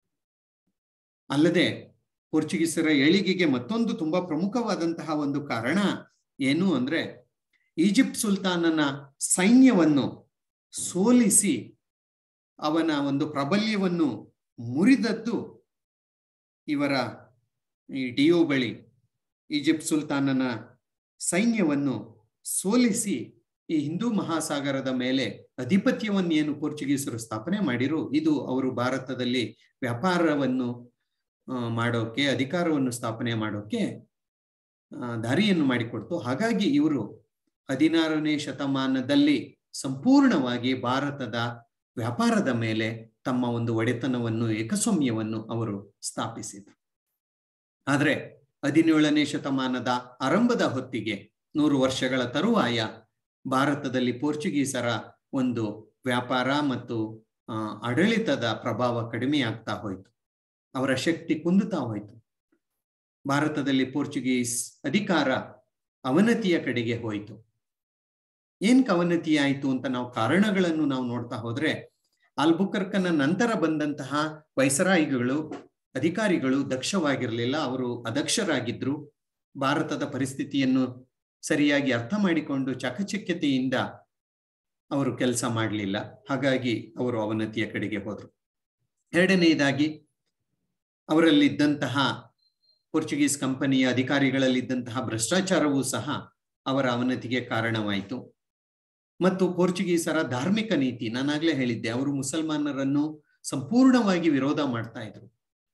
S1: ಅಲ್ಲದೆ ಪೋರ್ಚುಗೀಸರ ಏಳಿಗೆಗೆ ಮತ್ತೊಂದು ತುಂಬಾ ಪ್ರಮುಖವಾದಂತಹ ಒಂದು ಕಾರಣ ಏನು ಅಂದ್ರೆ ಈಜಿಪ್ಟ್ ಸುಲ್ತಾನನ ಸೈನ್ಯವನ್ನು ಸೋಲಿಸಿ ಅವನ ಒಂದು ಪ್ರಾಬಲ್ಯವನ್ನು ಮುರಿದದ್ದು ಇವರ ಈ ಡಿಯೋ ಬಳಿ ಈಜಿಪ್ಟ್ ಸುಲ್ತಾನನ ಸೈನ್ಯವನ್ನು ಸೋಲಿಸಿ ಈ ಹಿಂದೂ ಮಹಾಸಾಗರದ ಮೇಲೆ ಅಧಿಪತ್ಯವನ್ನೇನು ಪೋರ್ಚುಗೀಸರು ಸ್ಥಾಪನೆ ಮಾಡಿರು ಇದು ಅವರು ಭಾರತದಲ್ಲಿ ವ್ಯಾಪಾರವನ್ನು ಮಾಡೋಕೆ ಅಧಿಕಾರವನ್ನು ಸ್ಥಾಪನೆ ಮಾಡೋಕೆ ದಾರಿಯನ್ನು ಮಾಡಿಕೊಡ್ತು ಹಾಗಾಗಿ ಇವರು ಹದಿನಾರನೇ ಶತಮಾನದಲ್ಲಿ ಸಂಪೂರ್ಣವಾಗಿ ಭಾರತದ ವ್ಯಾಪಾರದ ಮೇಲೆ ತಮ್ಮ ಒಂದು ಒಡೆತನವನ್ನು ಏಕಸ್ವಾಮ್ಯವನ್ನು ಅವರು ಸ್ಥಾಪಿಸಿದರು ಆದರೆ ಹದಿನೇಳನೇ ಶತಮಾನದ ಆರಂಭದ ಹೊತ್ತಿಗೆ ನೂರು ವರ್ಷಗಳ ತರುವಾಯ ಭಾರತದಲ್ಲಿ ಪೋರ್ಚುಗೀಸರ ಒಂದು ವ್ಯಾಪಾರ ಮತ್ತು ಆಡಳಿತದ ಪ್ರಭಾವ ಕಡಿಮೆಯಾಗ್ತಾ ಹೋಯಿತು ಅವರ ಶಕ್ತಿ ಕುಂದುತ್ತಾ ಹೋಯಿತು ಭಾರತದಲ್ಲಿ ಪೋರ್ಚುಗೀಸ್ ಅಧಿಕಾರ ಅವನತಿಯ ಕಡೆಗೆ ಹೋಯಿತು ಏನ್ ಅವನತಿ ಆಯಿತು ಅಂತ ನಾವು ಕಾರಣಗಳನ್ನು ನಾವು ನೋಡ್ತಾ ಹೋದ್ರೆ ಅಲ್ಬುಕರ್ಕನ ನಂತರ ಬಂದಂತಹ ವೈಸರಾಯಿಗಳು ಅಧಿಕಾರಿಗಳು ದಕ್ಷವಾಗಿರಲಿಲ್ಲ ಅವರು ಅದಕ್ಷರಾಗಿದ್ರು ಭಾರತದ ಪರಿಸ್ಥಿತಿಯನ್ನು ಸರಿಯಾಗಿ ಅರ್ಥ ಮಾಡಿಕೊಂಡು ಚಾಕಚಕ್ಯತೆಯಿಂದ ಅವರು ಕೆಲಸ ಮಾಡಲಿಲ್ಲ ಹಾಗಾಗಿ ಅವರು ಅವನತಿಯ ಕಡೆಗೆ ಹೋದರು ಎರಡನೆಯದಾಗಿ ಅವರಲ್ಲಿದ್ದಂತಹ ಪೋರ್ಚುಗೀಸ್ ಕಂಪನಿಯ ಅಧಿಕಾರಿಗಳಲ್ಲಿದ್ದಂತಹ ಭ್ರಷ್ಟಾಚಾರವೂ ಸಹ ಅವರ ಅವನತಿಗೆ ಕಾರಣವಾಯಿತು ಮತ್ತು ಪೋರ್ಚುಗೀಸರ ಧಾರ್ಮಿಕ ನೀತಿ ನಾನಾಗ್ಲೇ ಹೇಳಿದ್ದೆ ಅವರು ಮುಸಲ್ಮಾನರನ್ನು ಸಂಪೂರ್ಣವಾಗಿ ವಿರೋಧ ಮಾಡ್ತಾ ಇದ್ರು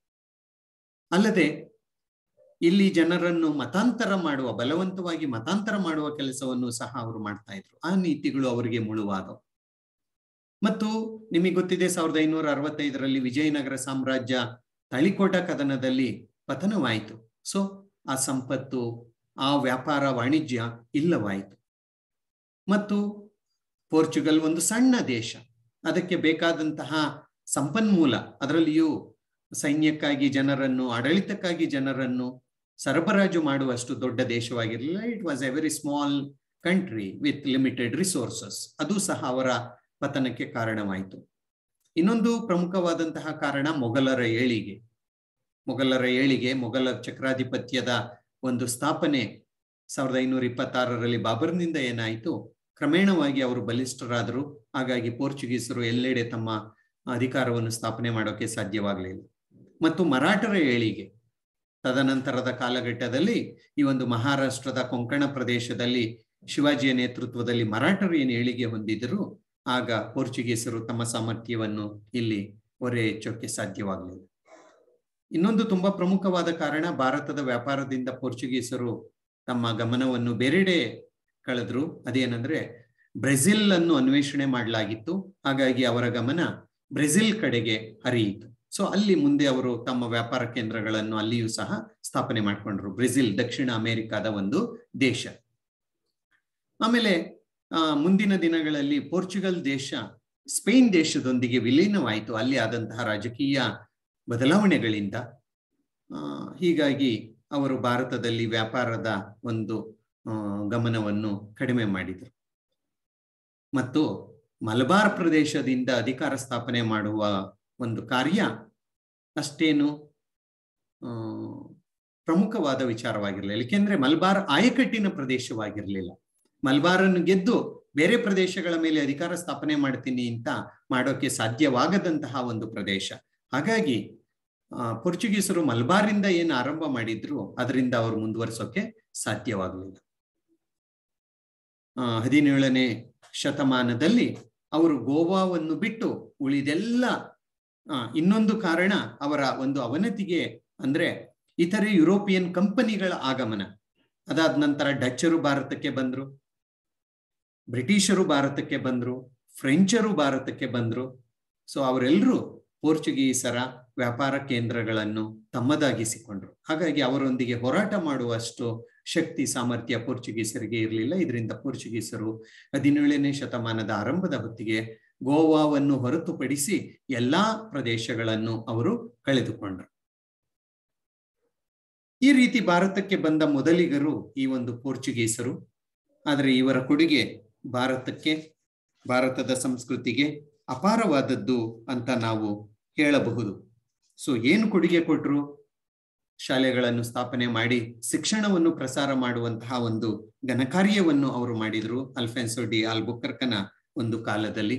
S1: ಅಲ್ಲದೆ ಇಲ್ಲಿ ಜನರನ್ನು ಮತಾಂತರ ಮಾಡುವ ಬಲವಂತವಾಗಿ ಮತಾಂತರ ಮಾಡುವ ಕೆಲಸವನ್ನು ಸಹ ಅವರು ಮಾಡ್ತಾ ಇದ್ರು ಆ ನೀತಿಗಳು ಅವರಿಗೆ ಮುಳುವಾದವು ಮತ್ತು ನಿಮಗೆ ಗೊತ್ತಿದೆ ಸಾವಿರದ ಐನೂರ ಅರವತ್ತೈದರಲ್ಲಿ ವಿಜಯನಗರ ಸಾಮ್ರಾಜ್ಯ ತಳಿಕೋಟ ಕದನದಲ್ಲಿ ಪತನವಾಯಿತು ಸೊ ಆ ಸಂಪತ್ತು ಆ ವ್ಯಾಪಾರ ವಾಣಿಜ್ಯ ಇಲ್ಲವಾಯಿತು ಮತ್ತು ಪೋರ್ಚುಗಲ್ ಒಂದು ಸಣ್ಣ ದೇಶ ಅದಕ್ಕೆ ಬೇಕಾದಂತಹ ಸಂಪನ್ಮೂಲ ಅದರಲ್ಲಿಯೂ ಸೈನ್ಯಕ್ಕಾಗಿ ಜನರನ್ನು ಆಡಳಿತಕ್ಕಾಗಿ ಜನರನ್ನು ಸರಬರಾಜು ಮಾಡುವಷ್ಟು ದೊಡ್ಡ ದೇಶವಾಗಿರಲಿಲ್ಲ it was a very small country with limited resources ಅದು ಸಹ ಅವರ ಪತನಕ್ಕೆ ಕಾರಣವಾಯಿತು ಇನ್ನೊಂದು ಪ್ರಮುಖವಾದಂತಹ ಕಾರಣ ಮೊಘಲರ ಏಳಿಗೆ ಮೊಘಲರ ಏಳಿಗೆ ಮೊಘಲ ಚಕ್ರಾಧಿಪತ್ಯದ ಒಂದು ಸ್ಥಾಪನೆ ಸಾವಿರದ ಐನೂರ ಇಪ್ಪತ್ತಾರರಲ್ಲಿ ಬಾಬರ್ನಿಂದ ಏನಾಯಿತು ಕ್ರಮೇಣವಾಗಿ ಅವರು ಬಲಿಷ್ಠರಾದರು ಹಾಗಾಗಿ ಪೋರ್ಚುಗೀಸರು ಎಲ್ಲೆಡೆ ತಮ್ಮ ಅಧಿಕಾರವನ್ನು ಸ್ಥಾಪನೆ ಮಾಡೋಕೆ ಸಾಧ್ಯವಾಗಲಿಲ್ಲ ಮತ್ತು ಮರಾಠರ ಏಳಿಗೆ ತದನಂತರದ ಕಾಲಘಟ್ಟದಲ್ಲಿ ಈ ಒಂದು ಮಹಾರಾಷ್ಟ್ರದ ಕೊಂಕಣ ಪ್ರದೇಶದಲ್ಲಿ ಶಿವಾಜಿಯ ನೇತೃತ್ವದಲ್ಲಿ ಮರಾಠರು ಏನು ಏಳಿಗೆ ಹೊಂದಿದರು ಆಗ ಪೋರ್ಚುಗೀಸರು ತಮ್ಮ ಸಾಮರ್ಥ್ಯವನ್ನು ಇಲ್ಲಿ ಹೊರೆ ಹೆಚ್ಚೋಕೆ ಸಾಧ್ಯವಾಗಲಿಲ್ಲ ಇನ್ನೊಂದು ತುಂಬಾ ಪ್ರಮುಖವಾದ ಕಾರಣ ಭಾರತದ ವ್ಯಾಪಾರದಿಂದ ಪೋರ್ಚುಗೀಸರು ತಮ್ಮ ಗಮನವನ್ನು ಬೇರೆಡೆ ಕಳೆದ್ರು ಅದೇನಂದ್ರೆ ಬ್ರೆಜಿಲ್ ಅನ್ನು ಅನ್ವೇಷಣೆ ಮಾಡಲಾಗಿತ್ತು ಹಾಗಾಗಿ ಅವರ ಗಮನ ಬ್ರೆಜಿಲ್ ಕಡೆಗೆ ಹರಿಯಿತು ಸೊ ಅಲ್ಲಿ ಮುಂದೆ ಅವರು ತಮ್ಮ ವ್ಯಾಪಾರ ಕೇಂದ್ರಗಳನ್ನು ಅಲ್ಲಿಯೂ ಸಹ ಸ್ಥಾಪನೆ ಮಾಡಿಕೊಂಡ್ರು ಬ್ರೆಜಿಲ್ ದಕ್ಷಿಣ ಅಮೆರಿಕಾದ ಒಂದು ದೇಶ ಆಮೇಲೆ ಆ ಮುಂದಿನ ದಿನಗಳಲ್ಲಿ ಪೋರ್ಚುಗಲ್ ದೇಶ ಸ್ಪೇನ್ ದೇಶದೊಂದಿಗೆ ವಿಲೀನವಾಯಿತು ಅಲ್ಲಿ ಆದಂತಹ ರಾಜಕೀಯ ಬದಲಾವಣೆಗಳಿಂದ ಹೀಗಾಗಿ ಅವರು ಭಾರತದಲ್ಲಿ ವ್ಯಾಪಾರದ ಒಂದು ಗಮನವನ್ನು ಕಡಿಮೆ ಮಾಡಿದರು ಮತ್ತು ಮಲಬಾರ್ ಪ್ರದೇಶದಿಂದ ಅಧಿಕಾರ ಸ್ಥಾಪನೆ ಮಾಡುವ ಒಂದು ಕಾರ್ಯ ಅಷ್ಟೇನು ಪ್ರಮುಖವಾದ ವಿಚಾರವಾಗಿರಲಿಲ್ಲ ಏಕೆಂದ್ರೆ ಮಲಬಾರ್ ಆಯಕಟ್ಟಿನ ಪ್ರದೇಶವಾಗಿರಲಿಲ್ಲ ಮಲಬಾರನ್ನು ಗೆದ್ದು ಬೇರೆ ಪ್ರದೇಶಗಳ ಮೇಲೆ ಅಧಿಕಾರ ಸ್ಥಾಪನೆ ಮಾಡ್ತೀನಿ ಅಂತ ಮಾಡೋಕೆ ಸಾಧ್ಯವಾಗದಂತಹ ಒಂದು ಪ್ರದೇಶ ಹಾಗಾಗಿ ಪೋರ್ಚುಗೀಸರು ಮಲಬಾರಿಂದ ಏನು ಆರಂಭ ಮಾಡಿದ್ರು ಅದರಿಂದ ಅವರು ಮುಂದುವರಿಸೋಕೆ ಸಾಧ್ಯವಾಗಲಿಲ್ಲ ಹದಿನೇಳನೇ ಶತಮಾನದಲ್ಲಿ ಅವರು ಗೋವಾವನ್ನು ಬಿಟ್ಟು ಉಳಿದೆಲ್ಲ ಇನ್ನೊಂದು ಕಾರಣ ಅವರ ಒಂದು ಅವನತಿಗೆ ಅಂದ್ರೆ ಇತರೆ ಯುರೋಪಿಯನ್ ಕಂಪನಿಗಳ ಆಗಮನ ಅದಾದ ನಂತರ ಡಚ್ಚರು ಭಾರತಕ್ಕೆ ಬಂದ್ರು ಬ್ರಿಟಿಷರು ಭಾರತಕ್ಕೆ ಬಂದ್ರು ಫ್ರೆಂಚರು ಭಾರತಕ್ಕೆ ಬಂದ್ರು ಸೊ ಅವರೆಲ್ಲರೂ ಪೋರ್ಚುಗೀಸರ ವ್ಯಾಪಾರ ಕೇಂದ್ರಗಳನ್ನು ತಮ್ಮದಾಗಿಸಿಕೊಂಡ್ರು ಹಾಗಾಗಿ ಅವರೊಂದಿಗೆ ಹೋರಾಟ ಮಾಡುವಷ್ಟು ಶಕ್ತಿ ಸಾಮರ್ಥ್ಯ ಪೋರ್ಚುಗೀಸರಿಗೆ ಇರಲಿಲ್ಲ ಇದರಿಂದ ಪೋರ್ಚುಗೀಸರು ಹದಿನೇಳನೇ ಶತಮಾನದ ಆರಂಭದ ಹೊತ್ತಿಗೆ ಗೋವಾವನ್ನು ಹೊರತುಪಡಿಸಿ ಎಲ್ಲಾ ಪ್ರದೇಶಗಳನ್ನು ಅವರು ಕಳೆದುಕೊಂಡರು ಈ ರೀತಿ ಭಾರತಕ್ಕೆ ಬಂದ ಮೊದಲಿಗರು ಈ ಒಂದು ಪೋರ್ಚುಗೀಸರು ಆದರೆ ಇವರ ಕೊಡುಗೆ ಭಾರತಕ್ಕೆ ಭಾರತದ ಸಂಸ್ಕೃತಿಗೆ ಅಪಾರವಾದದ್ದು ಅಂತ ನಾವು ಹೇಳಬಹುದು ಸೊ ಏನು ಕೊಡುಗೆ ಕೊಟ್ಟರು ಶಾಲೆಗಳನ್ನು ಸ್ಥಾಪನೆ ಮಾಡಿ ಶಿಕ್ಷಣವನ್ನು ಪ್ರಸಾರ ಮಾಡುವಂತಹ ಒಂದು ಘನಕಾರ್ಯವನ್ನು ಅವರು ಮಾಡಿದ್ರು ಅಲ್ಫೆನ್ಸೋ ಡಿ ಆಲ್ಬುಕರ್ಕನ ಒಂದು ಕಾಲದಲ್ಲಿ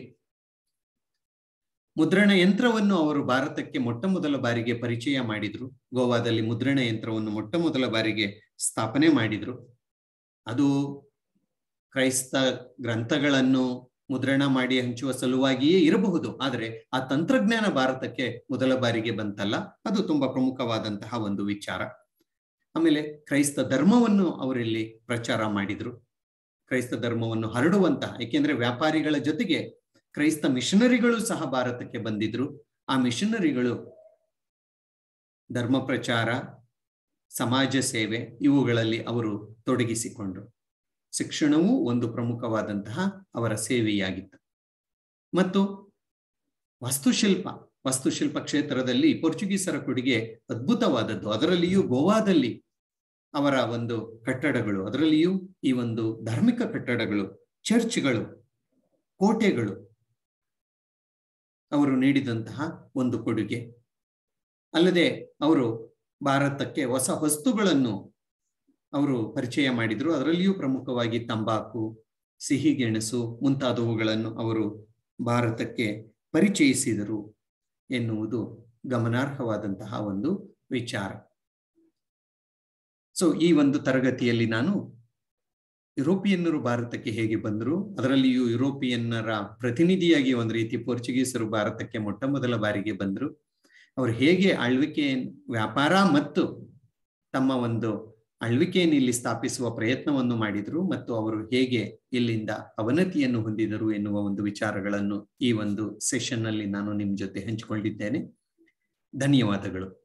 S1: ಮುದ್ರಣ ಯಂತ್ರವನ್ನು ಅವರು ಭಾರತಕ್ಕೆ ಮೊಟ್ಟ ಮೊದಲ ಬಾರಿಗೆ ಪರಿಚಯ ಮಾಡಿದ್ರು ಗೋವಾದಲ್ಲಿ ಮುದ್ರಣ ಯಂತ್ರವನ್ನು ಮೊಟ್ಟ ಮೊದಲ ಬಾರಿಗೆ ಸ್ಥಾಪನೆ ಮಾಡಿದ್ರು ಅದು ಕ್ರೈಸ್ತ ಗ್ರಂಥಗಳನ್ನು ಮುದ್ರಣ ಮಾಡಿ ಹಂಚುವ ಸಲುವಾಗಿಯೇ ಇರಬಹುದು ಆದರೆ ಆ ತಂತ್ರಜ್ಞಾನ ಭಾರತಕ್ಕೆ ಮೊದಲ ಬಾರಿಗೆ ಬಂತಲ್ಲ ಅದು ತುಂಬಾ ಪ್ರಮುಖವಾದಂತಹ ಒಂದು ವಿಚಾರ ಆಮೇಲೆ ಕ್ರೈಸ್ತ ಧರ್ಮವನ್ನು ಅವರಲ್ಲಿ ಪ್ರಚಾರ ಮಾಡಿದ್ರು ಕ್ರೈಸ್ತ ಧರ್ಮವನ್ನು ಹರಡುವಂತಹ ಏಕೆಂದ್ರೆ ವ್ಯಾಪಾರಿಗಳ ಜೊತೆಗೆ ಕ್ರೈಸ್ತ ಮಿಷನರಿಗಳು ಸಹ ಭಾರತಕ್ಕೆ ಬಂದಿದ್ರು ಆ ಮಿಷನರಿಗಳು ಧರ್ಮ ಪ್ರಚಾರ ಸಮಾಜ ಸೇವೆ ಇವುಗಳಲ್ಲಿ ಅವರು ತೊಡಗಿಸಿಕೊಂಡ್ರು ಶಿಕ್ಷಣವೂ ಒಂದು ಪ್ರಮುಖವಾದಂತಹ ಅವರ ಸೇವೆಯಾಗಿತ್ತು ಮತ್ತು ವಾಸ್ತುಶಿಲ್ಪ ವಾಸ್ತುಶಿಲ್ಪ ಕ್ಷೇತ್ರದಲ್ಲಿ ಪೋರ್ಚುಗೀಸರ ಕೊಡುಗೆ ಅದ್ಭುತವಾದದ್ದು ಅದರಲ್ಲಿಯೂ ಗೋವಾದಲ್ಲಿ ಅವರ ಒಂದು ಕಟ್ಟಡಗಳು ಅದರಲ್ಲಿಯೂ ಈ ಒಂದು ಧಾರ್ಮಿಕ ಕಟ್ಟಡಗಳು ಚರ್ಚ್ಗಳು ಕೋಟೆಗಳು ಅವರು ನೀಡಿದಂತಹ ಒಂದು ಕೊಡುಗೆ ಅಲ್ಲದೆ ಅವರು ಭಾರತಕ್ಕೆ ಹೊಸ ವಸ್ತುಗಳನ್ನು ಅವರು ಪರಿಚಯ ಮಾಡಿದ್ರು ಅದರಲ್ಲಿಯೂ ಪ್ರಮುಖವಾಗಿ ತಂಬಾಕು ಸಿಹಿಗೆಣಸು ಮುಂತಾದವುಗಳನ್ನು ಅವರು ಭಾರತಕ್ಕೆ ಪರಿಚಯಿಸಿದರು ಎನ್ನುವುದು ಗಮನಾರ್ಹವಾದಂತಹ ಒಂದು ವಿಚಾರ ಸೊ ಈ ಒಂದು ತರಗತಿಯಲ್ಲಿ ನಾನು ಯುರೋಪಿಯನ್ನರು ಭಾರತಕ್ಕೆ ಹೇಗೆ ಬಂದರು ಅದರಲ್ಲಿಯೂ ಯುರೋಪಿಯನ್ನರ ಪ್ರತಿನಿಧಿಯಾಗಿ ಒಂದು ರೀತಿ ಪೋರ್ಚುಗೀಸರು ಭಾರತಕ್ಕೆ ಮೊಟ್ಟ ಮೊದಲ ಬಾರಿಗೆ ಬಂದರು ಅವರು ಹೇಗೆ ಆಳ್ವಿಕೆ ವ್ಯಾಪಾರ ಮತ್ತು ತಮ್ಮ ಒಂದು ಆಳ್ವಿಕೆಯನ್ನು ಇಲ್ಲಿ ಸ್ಥಾಪಿಸುವ ಪ್ರಯತ್ನವನ್ನು ಮಾಡಿದರು ಮತ್ತು ಅವರು ಹೇಗೆ ಇಲ್ಲಿಂದ ಅವನತಿಯನ್ನು ಹೊಂದಿದರು ಎನ್ನುವ ಒಂದು ವಿಚಾರಗಳನ್ನು ಈ ಒಂದು ಸೆಷನ್ ನಲ್ಲಿ ನಾನು ನಿಮ್ಮ ಜೊತೆ ಹಂಚಿಕೊಂಡಿದ್ದೇನೆ ಧನ್ಯವಾದಗಳು